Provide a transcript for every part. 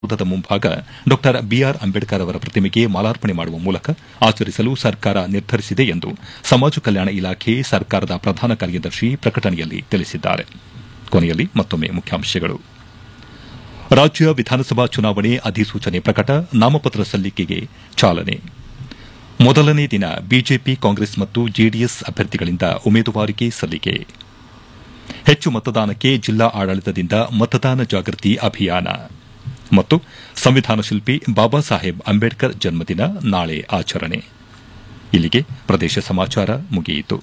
ವಿಧಾನಸೌಧದ ಮುಂಭಾಗ ಡಾ ಬಿಆರ್ ಅಂಬೇಡ್ಕರ್ ಅವರ ಪ್ರತಿಮೆಗೆ ಮಾಲಾರ್ಪಣೆ ಮಾಡುವ ಮೂಲಕ ಆಚರಿಸಲು ಸರ್ಕಾರ ನಿರ್ಧರಿಸಿದೆ ಎಂದು ಸಮಾಜ ಕಲ್ಯಾಣ ಇಲಾಖೆ ಸರ್ಕಾರದ ಪ್ರಧಾನ ಕಾರ್ಯದರ್ಶಿ ಪ್ರಕಟಣೆಯಲ್ಲಿ ತಿಳಿಸಿದ್ದಾರೆ ಕೊನೆಯಲ್ಲಿ ಮತ್ತೊಮ್ಮೆ ಮುಖ್ಯಾಂಶಗಳು ರಾಜ್ಯ ವಿಧಾನಸಭಾ ಚುನಾವಣೆ ಅಧಿಸೂಚನೆ ಪ್ರಕಟ ನಾಮಪತ್ರ ಸಲ್ಲಿಕೆಗೆ ಚಾಲನೆ ಮೊದಲನೇ ದಿನ ಬಿಜೆಪಿ ಕಾಂಗ್ರೆಸ್ ಮತ್ತು ಜೆಡಿಎಸ್ ಅಭ್ಯರ್ಥಿಗಳಿಂದ ಉಮೇದುವಾರಿಕೆ ಸಲ್ಲಿಕೆ ಹೆಚ್ಚು ಮತದಾನಕ್ಕೆ ಜಿಲ್ಲಾ ಆಡಳಿತದಿಂದ ಮತದಾನ ಜಾಗೃತಿ ಅಭಿಯಾನ ಮತ್ತು ಸಂವಿಧಾನ ಶಿಲ್ಪಿ ಬಾಬಾ ಸಾಹೇಬ್ ಅಂಬೇಡ್ಕರ್ ಜನ್ಮದಿನ ನಾಳೆ ಆಚರಣೆ ಇಲ್ಲಿಗೆ ಪ್ರದೇಶ ಸಮಾಚಾರ ಮುಗಿಯಿತು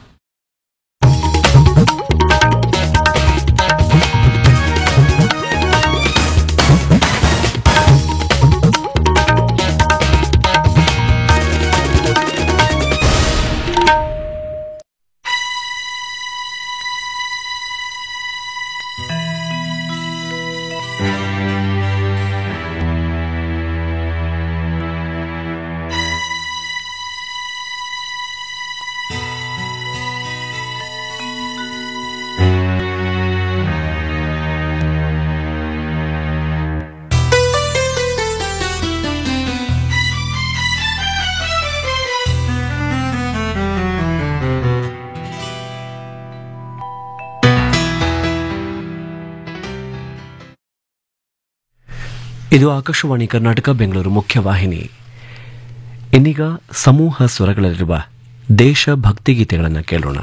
ಇದು ಆಕಾಶವಾಣಿ ಕರ್ನಾಟಕ ಬೆಂಗಳೂರು ಮುಖ್ಯವಾಹಿನಿ ಇನ್ನೀಗ ಸಮೂಹ ಸ್ವರಗಳಲ್ಲಿರುವ ದೇಶ ಭಕ್ತಿಗೀತೆಗಳನ್ನು ಕೇಳೋಣ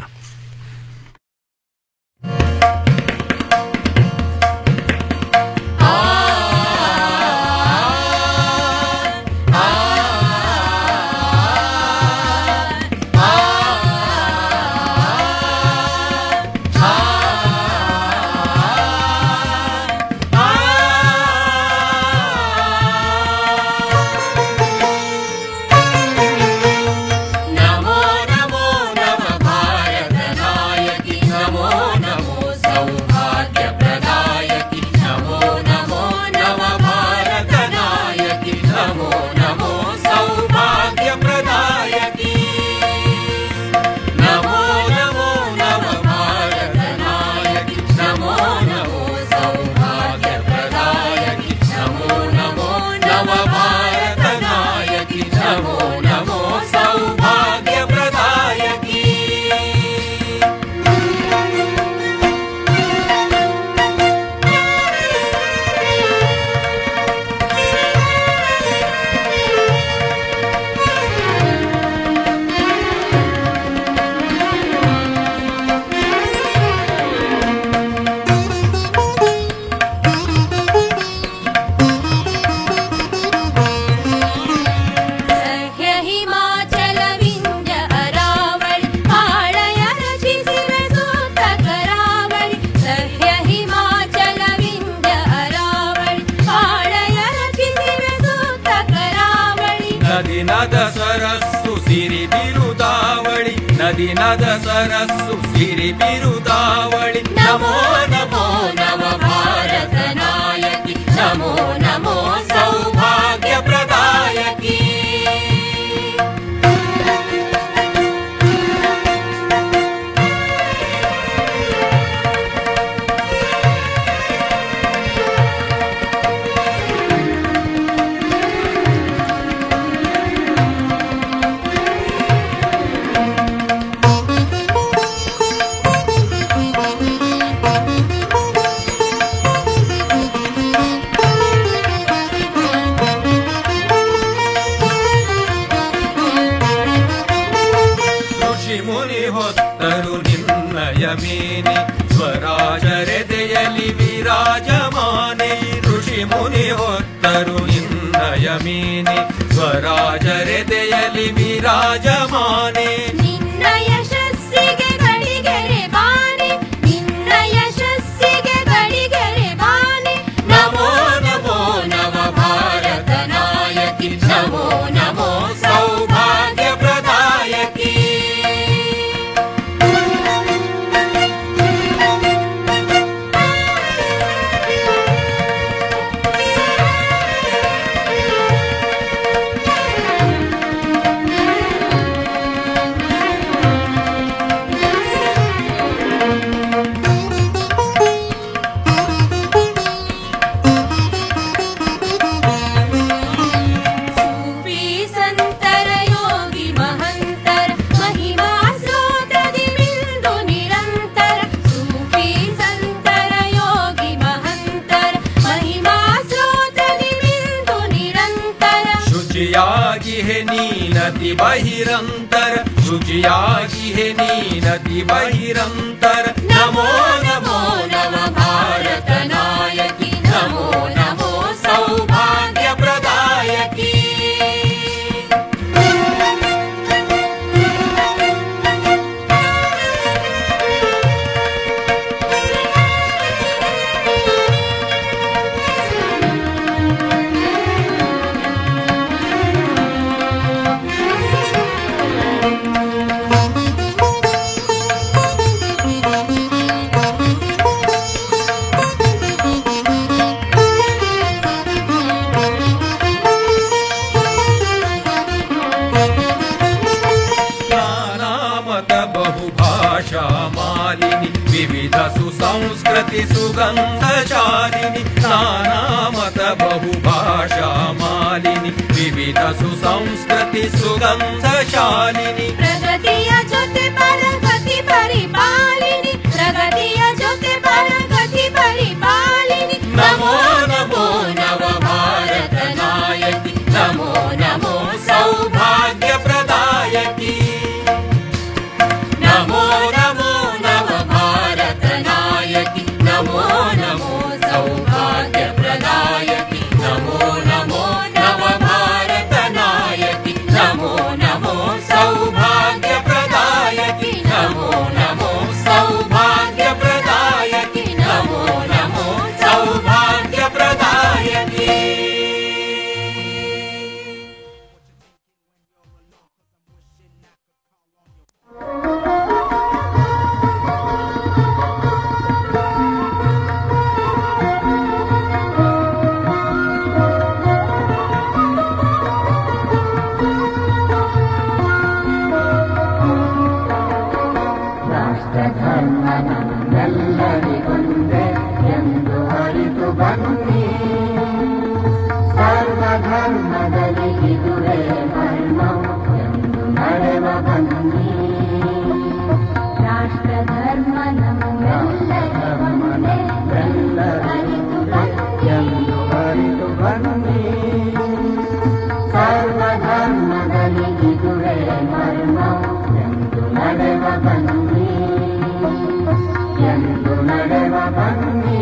नमो नमो नव भारत नायकि नमो नमो सौभाग्यप्रदायकि नमो नमो नव भारत नायकि नमो नमो सौभाग्यप्रदायकि नमो नमो नव भारत नायकि नमो नमो सौभाग्यप्रदायकि नमो नमो नव भारत नायकि नमो नमो सौभाग्यप्रदायकि ಸಹ್ಯ ಹಿಮಾಚಲ ವಿಂಧ್ಯ ಅರಾವಳಿ ಹಾಳಯ ರಚಿಸಿದ ಸೂತ ಕರಾವಳಿ ಸಹ್ಯ ಹಿಮಾಚಲ ವಿಂಧ್ಯ ಅರಾವಳಿ ಹಾಳಯ ರಚಿಸಿದ ಸೂತ ಕರಾವಳಿ ನದಿ ನದ ಸರಸ್ಸು ಸಿರಿ ಬಿರುದಾವಳಿ ನದಿ ನದ ಸರಸ್ಸು ಸಿರಿ ಬಿರುದಾವಳಿ ನಮೋ ನಮೋ ನವ ಭಾರತ ನಾಯಕಿ ನಮೋ ನಮೋ ಸೌಭಾಗ್ಯ ಪ್ರದಾಯಕಿ ಋಷಿ ಮುನಿ ಹೊತ್ತರು ನಿನ್ನಯ ಮೇನೆ ಸ್ವರಾಜರೆದೆಯಲಿ ವಿರಾಜಮಾನೆ ಋಷಿ ಮುನಿ ಹೊತ್ತರು ನಿನ್ನಯ ಮೇನೆ ಸ್ವರಾಜರೆದೆಯಲಿ ವಿರಾಜಮಾನೆ ನಿನ್ನ ಯಶಸ್ಸಿಗೆ ಗಳಿಗೆರೆ ಬಾನೆ ನಿನ್ನ ಯಶಸ್ಸಿಗೆ ಗಳಿಗೆರೆ ಬಾನೆ ನಮೋ ನಮೋ ನವ ಭಾರತ ನಾಯಕಿ ನಮೋ ನಮೋ ಸೌಭಾಗ್ಯ ಪ್ರದಾಯಕಿ ಿ ಶುಚಿಯಾಗಿ ಹೆ ನೀನತಿ ಬಹಿರಂತರ ಶುಚಿಯಾಗಿ ಹೆ ನೀನತಿ ಬಹಿರಂತರ ನಮೋ ನಮೋ ನವ ಭಾರತ ನಾಯಕಿ ನಮೋ ನಮೋ ಸೌಭಾಗ್ಯ ಪ್ರದಾಯಕಿ ನಾನಾಮತ ಬಹುಭಾಷಾ ಮಾಲಿನಿ ವಿವಿಧ ಸುಸಂಸ್ಕೃತಿ ಸುಗಂಧ ಶಾಲಿನಿ ನಾನಾಮತ ಬಹುಭಾಷಾ ಮಾಲಿನಿ ವಿವಿಧ ಸುಸಂಸ್ಕೃತಿ ಸುಗಂಧ ಶಾಲಿನಿ ಪ್ರಗತಿಯ ಜೊತೆ ಪರಗತಿ ಪರಿಪಾಲಿನಿ ಪ್ರಗತಿಯ ಜೊತೆ ಪರಗತಿ ಪರಿಪಾಲಿನಿ ನಮೋ ನಮೋ ನವ ಭಾರತ ನಾಯಕಿ ನಮೋ ನಮೋ ಸೌಭಾಗ್ಯ ಪ್ರದಾಯಕಿ ನಮೋ ನಮೋ ನವ ಭಾರತ ನಾಯಕಿ ನಮೋ ನಮೋ ಸೌಭಾಗ್ಯ ಪ್ರದಾಯಕಿ ನಮೋ ನಮೋ ನವ ಭಾರತ ನಾಯಕಿ ನಮೋ ನಮೋ ಸೌಭಾಗ್ಯ ಪ್ರದಾಯಕಿ ನಮೋ ನಮೋ ಸೌಭಾಗ್ಯ ಪ್ರದಾಯಕಿ ನಮೋ ನಮೋ ಸೌಭಾಗ್ಯ ಪ್ರದಾಯಕಿ ರಾಷ್ಟ್ರಧರ್ಮನಮ್ಮೆಲ್ಲರಿಗೊಂದೇ ಎಂದು ಅರಿತು ಬನ್ನಿ ಸರ್ವಧರ್ಮದಲ್ಲಿ ಇದುವೇ ಮರ್ಮವು ಎಂದು ನಡೆವ ಬನ್ನಿ ರಾಷ್ಟ್ರಧರ್ಮ ನಮ್ಮೆಲ್ಲರಿಗೊಂದೇ ಅರಿತು ಬನ್ನಿ. ಎಂದು ಅರಿತು ಬನ್ನಿ ಸರ್ವಧರ್ಮದಲ್ಲಿ ಇದುವೇ ಮರ್ಮವು ಎಂದು ನಡೆವ ಬನ್ನಿ ಎಂದು ನಡೆವ ಬನ್ನಿ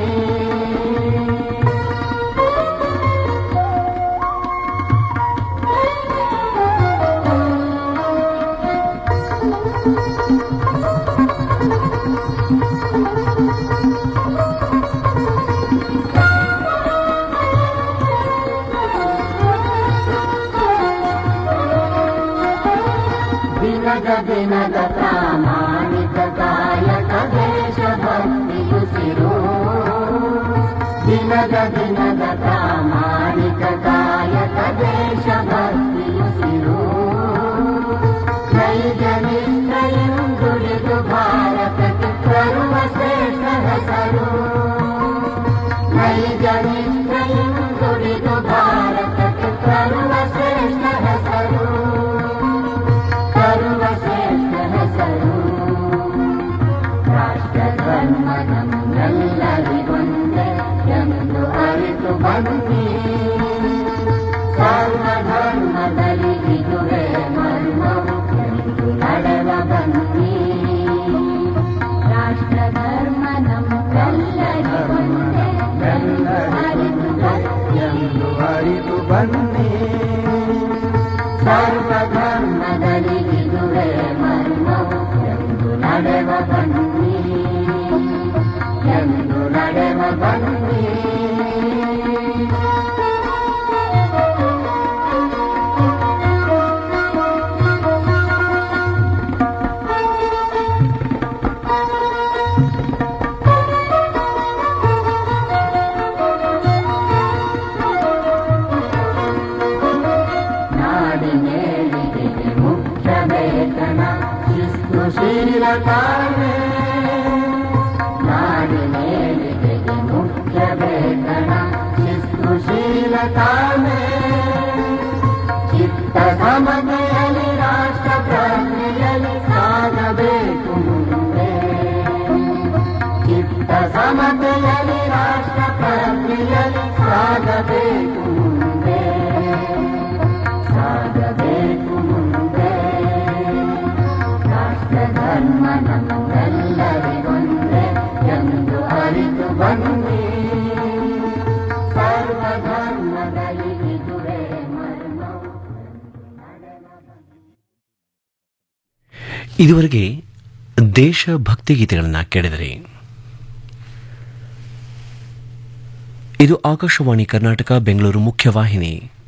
ದಿನದ ದಿನದ ಪ್ರಾಮಾಣಿಕ ಕಾಯಕ ದೇಶಭಕ್ತಿಯುಸಿರು ದಿನದ ದಿನದ ಪ್ರಾಮಾಣಿಕ ಕಾಯಕ ದೇಶಭಕ್ತಿಯುಸಿರು ನೈಜ ನಿಷ್ಠೆಯಿಂದುಳಿದು ಭಾರತಕ್ಕೆ ತರುವ ಶ್ರೇಷ್ಠ ಹೆಸರು ನೈಜ ನಿಷ್ಠೆಯಿಂದುಳಿದು ಭಾರತಕ್ಕೆ ತರುವ ಶ್ರೇಷ್ಠ ಹೆಸರು ತರುವ ಶ್ರೇಷ್ಠ ಹೆಸರು ರಾಷ್ಟ್ರಧರ್ಮ ನಮ್ಮೆಲ್ಲರಿಗೊಂದೇ ಎಂದು ಅರಿತು ಬನ್ನಿ ಸರ್ವಧರ್ಮದಲ್ಲಿ ಇದುವೇ ಮರ್ಮವು ಎಂದು ನಡೆವ ಬನ್ನಿ ರಾಷ್ಟ್ರಧರ್ಮ ನಮ್ಮೆಲ್ಲರಿಗೊಂದೇ ಅರಿತು ಬನ್ನಿ. ಎಂದು ಅರಿತು ಬನ್ನಿ ಸರ್ವಧರ್ಮದಲ್ಲಿ ಇದುವೇ ಮರ್ಮವು ಎಂದು ನಡೆವ ಬನ್ನಿ ಎಂದು ನಡೆವ ಬನ್ನಿ ನಾಡಿನೇಳಿಗೆಗೆ ಮುಖ್ಯ ವೇತನ ಶಿಸ್ತುಶೀಲತಾನೆ ನಾಡಿನೇಳಿಗೆಗೆ ಮುಖ್ಯ ವೇತನ ಶಿಸ್ತುಶೀಲತಾನೆ ಚಿತ್ತ ಸಮತೆಯಲ್ಲಿ ರಾಷ್ಟ್ರ ಪ್ರಜ್ಞೆಯಲ್ಲಿ ಸಾಗಬೇಕು ಮುಂದೆ ಚಿತ್ತ ಸಮತೆಯಲ್ಲಿ ರಾಷ್ಟ್ರ ಪ್ರಜ್ಞೆಯಲ್ಲಿ ಸಾಗಬೇಕು ಮುಂದೆ ಇದುವರೆಗೆ ದೇಶಭಕ್ತಿ ಗೀತೆಗಳನ್ನು ಕೇಳಿದರೆ ಇದು ಆಕಾಶವಾಣಿ ಕರ್ನಾಟಕ ಬೆಂಗಳೂರು ಮುಖ್ಯವಾಹಿನಿ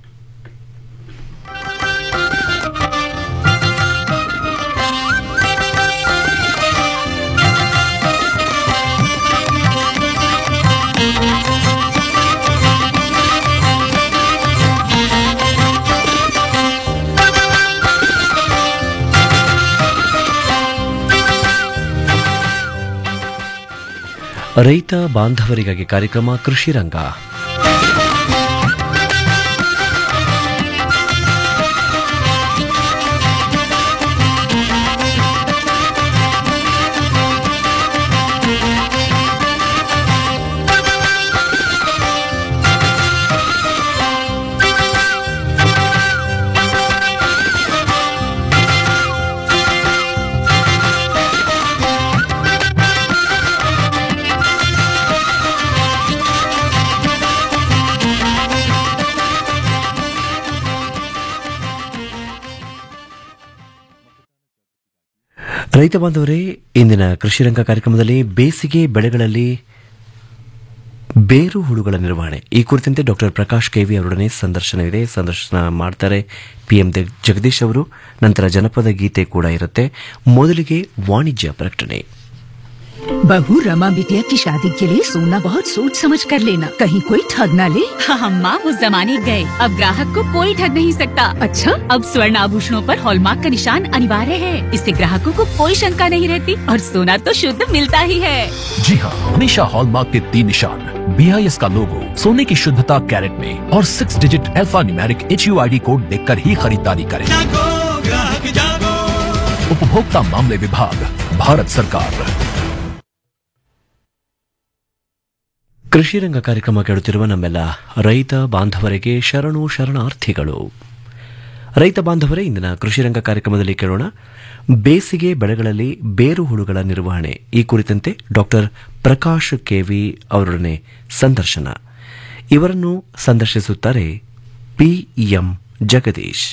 ರೈತ ಬಾಂಧವರಿಗಾಗಿ ಕಾರ್ಯಕ್ರಮ ಕೃಷಿ ರಂಗ ರೈತ ಬಾಂಧವರೇ ಇಂದಿನ ಕೃಷಿ ರಂಗ ಕಾರ್ಯಕ್ರಮದಲ್ಲಿ ಬೇಸಿಗೆ ಬೆಳೆಗಳಲ್ಲಿ ಬೇರು ಹುಳುಗಳ ನಿರ್ವಹಣೆ ಈ ಕುರಿತಂತೆ ಡಾಕ್ಟರ್ ಪ್ರಕಾಶ್ ಕೆವಿ ಅವರೊಡನೆ ಸಂದರ್ಶನವಿದೆ ಸಂದರ್ಶನ ಮಾಡ್ತಾರೆ ಪಿಎಂ ಜಗದೀಶ್ ಅವರು ನಂತರ ಜನಪದ ಗೀತೆ ಕೂಡ ಇರುತ್ತೆ ಮೊದಲಿಗೆ ವಾಣಿಜ್ಯ ಪ್ರಕಟಣೆ बहू रमा बिटिया की शादी के लिए सोना बहुत सोच समझ कर लेना कहीं कोई ठग ना ले हम माँ उस जमाने गए अब ग्राहक को कोई ठग नहीं सकता अच्छा अब स्वर्ण आभूषणों पर हॉलमार्क का निशान अनिवार्य है इससे ग्राहकों को कोई शंका नहीं रहती और सोना तो शुद्ध मिलता ही है जी हाँ हमेशा हॉलमार्क के तीन निशान बी आई एस का लोगो सोने की शुद्धता कैरेट में और six digit alphanumeric H U I D code देख कर ही खरीदारी करें उपभोक्ता मामले विभाग भारत सरकार ಕೃಷಿ ರಂಗ ಕಾರ್ಯಕ್ರಮ ಕೇಳುತ್ತಿರುವ ನಮ್ಮೆಲ್ಲ ರೈತ ಬಾಂಧವರಿಗೆ ಶರಣು ಶರಣಾರ್ಥಿಗಳು ರೈತ ಬಾಂಧವರೇ ಇಂದಿನ ಕೃಷಿ ರಂಗ ಕಾರ್ಯಕ್ರಮದಲ್ಲಿ ಕೇಳೋಣ ಬೇಸಿಗೆ ಬೆಳೆಗಳಲ್ಲಿ ಬೇರು ಹುಳುಗಳ ನಿರ್ವಹಣೆ ಈ ಕುರಿತಂತೆ ಡಾಕ್ಟರ್ ಪ್ರಕಾಶ್ ಕೆವಿ ಅವರೊಡನೆ ಸಂದರ್ಶನ ಇವರನ್ನು ಸಂದರ್ಶಿಸುತ್ತಾರೆ ಪಿಎಂ ಜಗದೀಶ್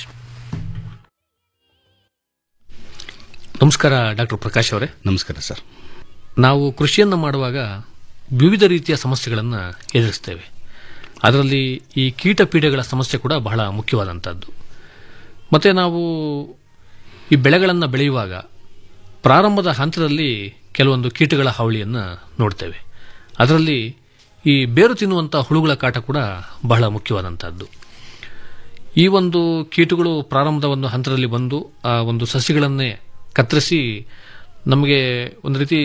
ನಮಸ್ಕಾರ ಡಾಕ್ಟರ್ ಪ್ರಕಾಶ್ ಅವರೇ ನಮಸ್ಕಾರ ಸರ್ ನಾವು ಕೃಷಿಯನ್ನು ಮಾಡುವಾಗ ವಿವಿಧ ರೀತಿಯ ಸಮಸ್ಯೆಗಳನ್ನು ಎದುರಿಸ್ತೇವೆ ಅದರಲ್ಲಿ ಈ ಕೀಟ ಪೀಡೆಗಳ ಸಮಸ್ಯೆ ಕೂಡ ಬಹಳ ಮುಖ್ಯವಾದಂಥದ್ದು ಮತ್ತು ನಾವು ಈ ಬೆಳೆಗಳನ್ನು ಬೆಳೆಯುವಾಗ ಪ್ರಾರಂಭದ ಹಂತದಲ್ಲಿ ಕೆಲವೊಂದು ಕೀಟಗಳ ಹಾವಳಿಯನ್ನು ನೋಡ್ತೇವೆ ಅದರಲ್ಲಿ ಈ ಬೇರು ತಿನ್ನುವಂಥ ಹುಳುಗಳ ಕಾಟ ಕೂಡ ಬಹಳ ಮುಖ್ಯವಾದಂಥದ್ದು ಈ ಒಂದು ಕೀಟಗಳು ಪ್ರಾರಂಭದ ಒಂದು ಹಂತದಲ್ಲಿ ಬಂದು ಆ ಒಂದು ಸಸಿಗಳನ್ನೇ ಕತ್ತರಿಸಿ ನಮಗೆ ಒಂದು ರೀತಿ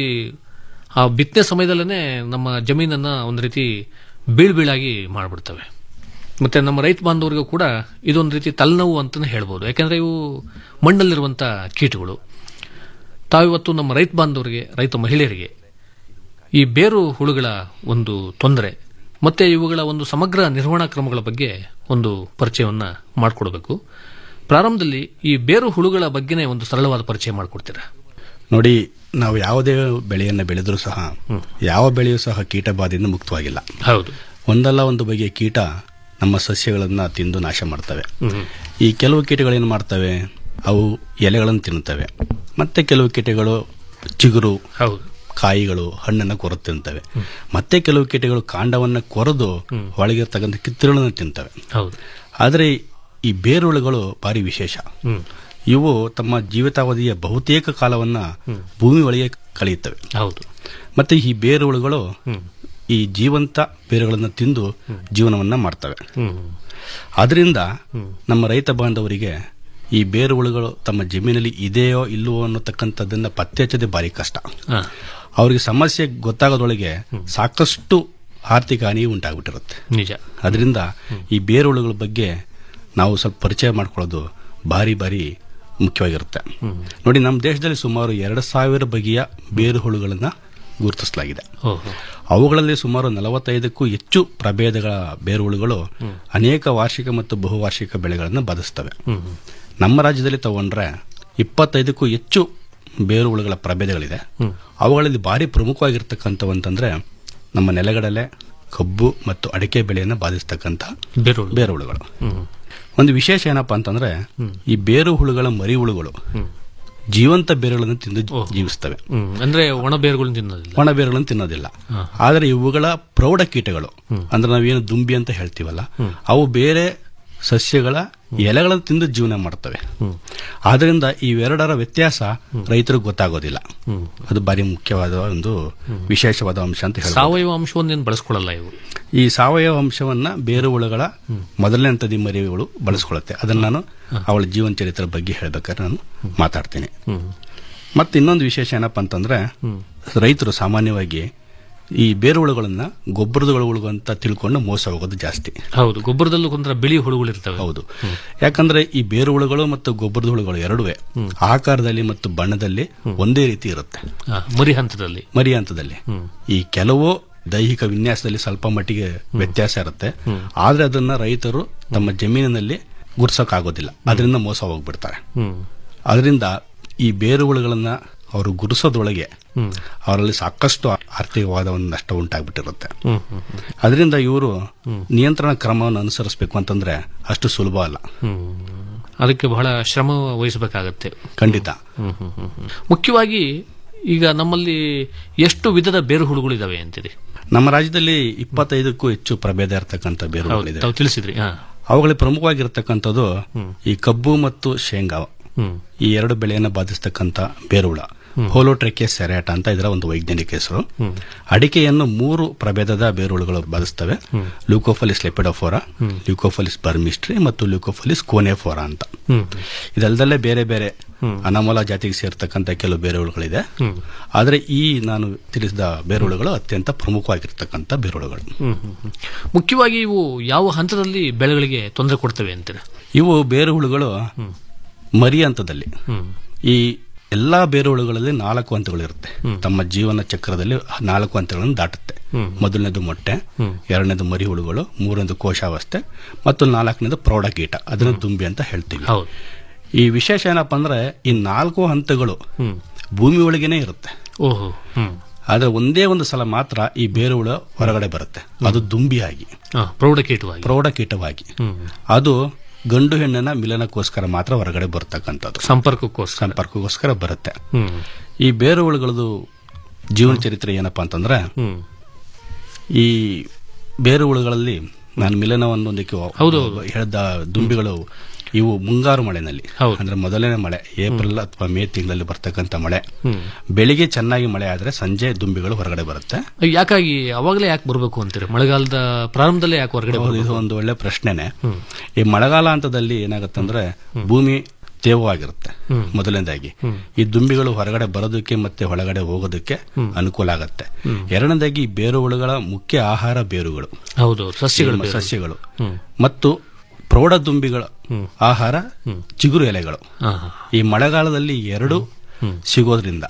ಆ ಬಿತ್ತನೆ ಸಮಯದಲ್ಲೇ ನಮ್ಮ ಜಮೀನನ್ನು ಒಂದು ರೀತಿ ಬೀಳ್ ಬೀಳಾಗಿ ಮಾಡಿಬಿಡ್ತವೆ ಮತ್ತು ನಮ್ಮ ರೈತ ಬಾಂಧವರಿಗೂ ಕೂಡ ಇದೊಂದು ರೀತಿ ತಲೆನೋವು ಅಂತಲೇ ಹೇಳ್ಬೋದು ಯಾಕೆಂದರೆ ಇವು ಮಣ್ಣಲ್ಲಿರುವಂಥ ಕೀಟಗಳು ತಾವಿವತ್ತು ನಮ್ಮ ರೈತ ಬಾಂಧವರಿಗೆ ರೈತ ಮಹಿಳೆಯರಿಗೆ ಈ ಬೇರು ಹುಳುಗಳ ಒಂದು ತೊಂದರೆ ಮತ್ತು ಇವುಗಳ ಒಂದು ಸಮಗ್ರ ನಿರ್ವಹಣಾ ಕ್ರಮಗಳ ಬಗ್ಗೆ ಒಂದು ಪರಿಚಯವನ್ನು ಮಾಡಿಕೊಡ್ಬೇಕು ಪ್ರಾರಂಭದಲ್ಲಿ ಈ ಬೇರು ಹುಳುಗಳ ಬಗ್ಗೆನೇ ಒಂದು ಸರಳವಾದ ಪರಿಚಯ ಮಾಡಿಕೊಡ್ತೀರಾ ನೋಡಿ ನಾವು ಯಾವುದೇ ಬೆಳೆಯನ್ನು ಬೆಳೆದರೂ ಸಹ ಯಾವ ಬೆಳೆಯೂ ಸಹ ಕೀಟ ಬಾಧೆಯಿಂದ ಮುಕ್ತವಾಗಿಲ್ಲ ಹೌದು ಒಂದಲ್ಲ ಒಂದು ಬಗೆಯ ಕೀಟ ನಮ್ಮ ಸಸ್ಯಗಳನ್ನು ತಿಂದು ನಾಶ ಮಾಡ್ತವೆ ಈ ಕೆಲವು ಕೀಟಗಳೇನು ಮಾಡ್ತವೆ ಅವು ಎಲೆಗಳನ್ನು ತಿನ್ನುತ್ತವೆ ಮತ್ತೆ ಕೆಲವು ಕೀಟಗಳು ಚಿಗುರು ಹೌದು ಕಾಯಿಗಳು ಹಣ್ಣನ್ನು ಕೊರೆದು ತಿಂತವೆ ಮತ್ತೆ ಕೆಲವು ಕೀಟಗಳು ಕಾಂಡವನ್ನು ಕೊರೆದು ಒಳಗಿರ್ತಕ್ಕಂಥ ಕಿತ್ತುಗಳನ್ನು ತಿಂತವೆ ಹೌದು ಆದರೆ ಈ ಬೇರುಳುಗಳು ಭಾರಿ ವಿಶೇಷ ಇವು ತಮ್ಮ ಜೀವಿತಾವಧಿಯ ಬಹುತೇಕ ಕಾಲವನ್ನ ಭೂಮಿ ಒಳಗೆ ಕಳೆಯುತ್ತವೆ ಹೌದು ಮತ್ತೆ ಈ ಬೇರುಳುಗಳು ಈ ಜೀವಂತ ಬೇರುಗಳನ್ನು ತಿಂದು ಜೀವನವನ್ನ ಮಾಡ್ತವೆ ಆದ್ರಿಂದ ನಮ್ಮ ರೈತ ಬಾಂಧವರಿಗೆ ಈ ಬೇರುಳುಗಳು ತಮ್ಮ ಜಮೀನಲ್ಲಿ ಇದೆಯೋ ಇಲ್ಲವೋ ಅನ್ನತಕ್ಕಂಥದ್ದನ್ನ ಪತ್ತೆ ಹಚ್ಚದೆ ಭಾರಿ ಕಷ್ಟ ಹಾ. ಅವರಿಗೆ ಸಮಸ್ಯೆ ಗೊತ್ತಾಗೋದ್ರೊಳಗೆ ಸಾಕಷ್ಟು ಆರ್ಥಿಕ ಹಾನಿ ಉಂಟಾಗ್ಬಿಟ್ಟಿರುತ್ತೆ ನಿಜ ಅದರಿಂದ ಈ ಬೇರುಳುಗಳ ಬಗ್ಗೆ ನಾವು ಸ್ವಲ್ಪ ಪರಿಚಯ ಮಾಡ್ಕೊಳ್ಳೋದು ಭಾರಿ ಭಾರಿ ಮುಖ್ಯವಾಗಿರುತ್ತೆ ನೋಡಿ ನಮ್ಮ ದೇಶದಲ್ಲಿ ಸುಮಾರು ಎರಡು ಸಾವಿರ ಬಗೆಯ ಬೇರು ಹುಳುಗಳನ್ನ ಗುರುತಿಸಲಾಗಿದೆ ಓಹೋ ಅವುಗಳಲ್ಲಿ ಸುಮಾರು ನಲವತ್ತೈದಕ್ಕೂ ಹೆಚ್ಚು ಪ್ರಭೇದಗಳ ಬೇರುಹುಳುಗಳು ಅನೇಕ ವಾರ್ಷಿಕ ಮತ್ತು ಬಹುವಾರ್ಷಿಕ ಬೆಳೆಗಳನ್ನು ಬಾಧಿಸ್ತವೆ ನಮ್ಮ ರಾಜ್ಯದಲ್ಲಿ ತಗೊಂಡ್ರೆ ಇಪ್ಪತ್ತೈದಕ್ಕೂ ಹೆಚ್ಚು ಬೇರುಹುಳುಗಳ ಪ್ರಭೇದಗಳಿದೆ ಅವುಗಳಲ್ಲಿ ಭಾರಿ ಪ್ರಮುಖವಾಗಿರ್ತಕ್ಕಂಥವು ಅಂತಂದ್ರೆ ನಮ್ಮ ನೆಲಗಡಲೆ ಕಬ್ಬು ಮತ್ತು ಅಡಿಕೆ ಬೆಳೆಯನ್ನು ಬಾಧಿಸ್ತಕ್ಕಂಥ ಬೇರುಹುಳು. ಬೇರುಹುಳುಗಳು ಒಂದು ವಿಶೇಷ ಏನಪ್ಪಾ ಅಂತಂದ್ರೆ ಈ ಬೇರು ಹುಳುಗಳ ಮರಿ ಹುಳುಗಳು ಜೀವಂತ ಬೇರುಗಳನ್ನು ತಿಂದು ಜೀವಿಸ್ತವೆ ಹ್ಮ್ ಅಂದ್ರೆ ಒಣ ಬೇರುಗಳನ್ನು ತಿನ್ನೋದಿಲ್ಲ ಒಣ ಬೇರುಗಳನ್ನು ತಿನ್ನೋದಿಲ್ಲ ಆದರೆ ಇವುಗಳ ಪ್ರೌಢ ಕೀಟಗಳು ಅಂದ್ರೆ ನಾವೇನು ದುಂಬಿ ಅಂತ ಹೇಳ್ತೀವಲ್ಲ ಅವು ಬೇರೆ ಸಸ್ಯಗಳ ಎಲೆಗಳನ್ನು ತಿಂದು ಜೀವನ ಮಾಡ್ತವೆ ಆದ್ರಿಂದ ಇವೆರಡರ ವ್ಯತ್ಯಾಸ ರೈತರಿಗೆ ಗೊತ್ತಾಗೋದಿಲ್ಲ ಅದು ಬಾರಿ ಮುಖ್ಯವಾದ ಒಂದು ವಿಶೇಷವಾದ ಅಂಶ ಅಂತ ಹೇಳ್ಬೋದು ಸಾವಯವ ಅಂಶವನ್ನೇನು ಬಳಸ್ಕೊಳ್ಳಲ್ಲ ಇವು ಈ ಸಾವಯವ ಅಂಶವನ್ನ ಬೇರು ಹುಳುಗಳ ಮೊದಲನೇ ಹಂತದ ಮರಿಗಳು ಬಳಸ್ಕೊಳ್ಳುತ್ತೆ ಅದನ್ನ ನಾನು ಅವಳ ಜೀವನ ಚರಿತ್ರೆ ಬಗ್ಗೆ ಹೇಳ್ಬೇಕಾದ್ರೆ ನಾನು ಮಾತಾಡ್ತೀನಿ ಮತ್ತೆ ಇನ್ನೊಂದು ವಿಶೇಷ ಏನಪ್ಪಾ ಅಂತಂದ್ರೆ ರೈತರು ಸಾಮಾನ್ಯವಾಗಿ ಈ ಬೇರು ಹುಳುಗಳನ್ನ ಗೊಬ್ಬರದ ಹುಳುಗಳು ಅಂತ ತಿಳ್ಕೊಂಡು ಮೋಸ ಹೋಗೋದು ಜಾಸ್ತಿ ಹೌದು ಗೊಬ್ಬರದಲ್ಲೂ ಕೊಂದ್ರ ಬಿಳಿ ಹುಳುಗಳು ಇರ್ತವೆ ಹೌದು ಯಾಕಂದ್ರೆ ಈ ಬೇರು ಹುಳುಗಳು ಮತ್ತು ಗೊಬ್ಬರದ ಹುಳುಗಳು ಎರಡುವೆ ಆಕಾರದಲ್ಲಿ ಮತ್ತು ಬಣ್ಣದಲ್ಲಿ ಒಂದೇ ರೀತಿ ಇರುತ್ತೆ ಆ, ಮರಿ ಹಂತದಲ್ಲಿ ಮರಿ ಹಂತದಲ್ಲಿ ಈ ಕೆಲವು ದೈಹಿಕ ವಿನ್ಯಾಸದಲ್ಲಿ ಸ್ವಲ್ಪ ಮಟ್ಟಿಗೆ ವ್ಯತ್ಯಾಸ ಇರುತ್ತೆ ಆದ್ರೆ ಅದನ್ನ ರೈತರು ತಮ್ಮ ಜಮೀನಿನಲ್ಲಿ ಗುರ್ಸೋಕ್ಕಾಗೋದಿಲ್ಲ ಅದರಿಂದ ಮೋಸ ಹೋಗ್ಬಿಡ್ತಾರೆ ಅದರಿಂದ ಈ ಬೇರುಗಳನ್ನ ಅವರು ಗುರುಸೋದ್ರೊಳಗೆ ಅವರಲ್ಲಿ ಸಾಕಷ್ಟು ಆರ್ಥಿಕವಾದ ಒಂದು ನಷ್ಟ ಉಂಟಾಗ್ಬಿಟ್ಟಿರುತ್ತೆ ಅದರಿಂದ ಇವರು ನಿಯಂತ್ರಣ ಕ್ರಮವನ್ನು ಅನುಸರಿಸಬೇಕು ಅಂತಂದ್ರೆ ಅಷ್ಟು ಸುಲಭ ಅಲ್ಲ ಅದಕ್ಕೆ ಬಹಳ ಶ್ರಮ ವಹಿಸಬೇಕಾಗತ್ತೆ ಖಂಡಿತ ಮುಖ್ಯವಾಗಿ ಈಗ ನಮ್ಮಲ್ಲಿ ಎಷ್ಟು ವಿಧದ ಬೇರು ಹುಳುಗಳಿದಾವೆ ಅಂತೀರಿ ನಮ್ಮ ರಾಜ್ಯದಲ್ಲಿ ಇಪ್ಪತ್ತೈದಕ್ಕೂ ಹೆಚ್ಚು ಪ್ರಭೇದ ಇರತಕ್ಕಂಥ ಬೇರುಗಳಿದೆ ತಾವು ತಿಳಿಸಿದ್ರಿ ಹಾ ಅವುಗಳಲ್ಲಿ ಪ್ರಮುಖವಾಗಿರ್ತಕ್ಕಂಥದ್ದು ಈ ಕಬ್ಬು ಮತ್ತು ಶೇಂಗಾ ಈ ಎರಡು ಬೆಳೆಯನ್ನು ಬಾಧಿಸ್ತಕ್ಕಂಥ ಬೇರುಳ ಹೋಲೋಟ್ರೆಕೆ ಸೆರೆಟ ಅಂತ ಇದರ ಒಂದು ವೈಜ್ಞಾನಿಕ ಹೆಸರು ಅಡಿಕೆಯನ್ನು ಮೂರು ಪ್ರಭೇದದ ಬೇರುಳುಗಳು ಬಾಧಿಸ್ತವೆ ಲ್ಯೂಕೋಫಲಿಸ್ ಲೆಪಿಡೋಫೋರಾ ಲ್ಯೂಕೋಫಲಿಸ್ ಬರ್ಮಿಸ್ಟ್ರಿ ಮತ್ತು ಲ್ಯೂಕೋಫಲಿಸ್ ಕೋನೆಫೋರಾ ಅಂತ ಇದಲ್ದಲ್ಲೇ ಬೇರೆ ಬೇರೆ ಅನಮೋಲ ಜಾತಿಗೆ ಸೇರ್ತಕ್ಕಂಥ ಕೆಲವು ಬೇರುಳುಗಳಿದೆ ಆದರೆ ಈ ನಾನು ತಿಳಿಸಿದ ಬೇರುಳುಗಳು ಅತ್ಯಂತ ಪ್ರಮುಖವಾಗಿರ್ತಕ್ಕಂಥ ಬೇರುಳುಗಳು ಹ್ಮ್, ಹ್ಮ್, ಹ್ಮ್. ಮುಖ್ಯವಾಗಿ ಇವು ಯಾವ ಹಂತದಲ್ಲಿ ಬೆಳೆಗಳಿಗೆ ತೊಂದರೆ ಕೊಡ್ತವೆ ಅಂತೀರ ಇವು ಬೇರುಹುಳುಗಳು ಮರಿ ಹಂತದಲ್ಲಿ ಈ ಎಲ್ಲಾ ಬೇರುಹುಳುಗಳಲ್ಲಿ ನಾಲ್ಕು ಹಂತಗಳು ಇರುತ್ತೆ ತಮ್ಮ ಜೀವನ ಚಕ್ರದಲ್ಲಿ ನಾಲ್ಕು ಹಂತಗಳನ್ನು ದಾಟುತ್ತೆ ಮೊದಲನೇದು ಮೊಟ್ಟೆ ಎರಡನೇದು ಮರಿ ಹುಳುಗಳು ಮೂರನೇದು ಕೋಶಾವಸ್ಥೆ ಮತ್ತು ನಾಲ್ಕನೇದು ಪ್ರೌಢಕೀಟ ಅದನ್ನು ದುಂಬಿ ಅಂತ ಹೇಳ್ತೀವಿ ಈ ವಿಶೇಷ ಏನಪ್ಪಾ ಅಂದ್ರೆ ಈ ನಾಲ್ಕು ಹಂತಗಳು ಭೂಮಿ ಒಳಗೇನೆ ಇರುತ್ತೆ ಓಹೋ ಹ್ಮ್ ಆದ್ರೆ ಒಂದೇ ಒಂದು ಸಲ ಮಾತ್ರ ಈ ಬೇರುಹುಳ ಹೊರಗಡೆ ಬರುತ್ತೆ ಅದು ದುಂಬಿಯಾಗಿ ಆ, ಪ್ರೌಢಕೀಟವಾಗಿ ಪ್ರೌಢಕೀಟವಾಗಿ ಅದು ಗಂಡು ಹೆಣ್ಣಿನ ಮಿಲನಕ್ಕೋಸ್ಕರ ಮಾತ್ರ ಹೊರಗಡೆ ಬರ್ತಕ್ಕಂಥದ್ದು ಸಂಪರ್ಕಕ್ಕೋಸ್ಕರ ಸಂಪರ್ಕಕ್ಕೋಸ್ಕರ ಬರುತ್ತೆ ಹ್ಮ್ ಈ ಬೇರು ಹುಳುಗಳದು ಜೀವನ ಚರಿತ್ರೆ ಏನಪ್ಪಾ ಅಂತಂದ್ರೆ ಈ ಬೇರು ಹುಳುಗಳಲ್ಲಿ ನಾನು ಮಿಲನವನ್ನು ಒಂದಕ್ಕೆ ಹೇಳಿದ ದುಂಬಿಗಳು ಇವು ಮುಂಗಾರು ಮಳೆನಲ್ಲಿ ಅಂದ್ರೆ ಮೊದಲನೇ ಮಳೆ ಏಪ್ರಿಲ್ ಅಥವಾ ಮೇ ತಿಂಗಳಲ್ಲಿ ಬರ್ತಕ್ಕಂಥ ಮಳೆ ಬೆಳಿಗ್ಗೆ ಚೆನ್ನಾಗಿ ಮಳೆ ಆದ್ರೆ ಸಂಜೆ ದುಂಬಿಗಳು ಹೊರಗಡೆ ಬರುತ್ತೆ ಯಾಕಾಗಿ ಅವಾಗಲೇ ಯಾಕೆ ಬರಬೇಕು ಅಂತೀರಿ ಮಳೆಗಾಲದ ಪ್ರಾರಂಭದಲ್ಲೇ ಯಾಕೆ ಹೊರಗಡೆ ಹೌದು, ಇದು ಬರ್ಬೇಕು? ಒಂದು ಒಳ್ಳೆ ಪ್ರಶ್ನೆನೆ ಈ ಮಳೆಗಾಲ ಹಂತದಲ್ಲಿ ಏನಾಗುತ್ತಂದ್ರೆ ಭೂಮಿ ತೇವವಾಗಿರುತ್ತೆ ಮೊದಲನೇದಾಗಿ ಈ ದುಂಬಿಗಳು ಹೊರಗಡೆ ಬರೋದಕ್ಕೆ ಮತ್ತೆ ಒಳಗಡೆ ಹೋಗೋದಕ್ಕೆ ಅನುಕೂಲ ಆಗತ್ತೆ ಎರಡನೇದಾಗಿ ಈ ಬೇರುಹುಳುಗಳ ಮುಖ್ಯ ಆಹಾರ ಬೇರುಗಳು ಹೌದು ಸಸ್ಯಗಳು ಈ ಬೇರು. ಸಸ್ಯಗಳು ಮತ್ತು ಪ್ರೌಢ ದುಂಬಿಗಳ ಆಹಾರ ಚಿಗುರು ಎಲೆಗಳು ಈ ಮಳೆಗಾಲದಲ್ಲಿ ಎರಡು ಸಿಗೋದ್ರಿಂದ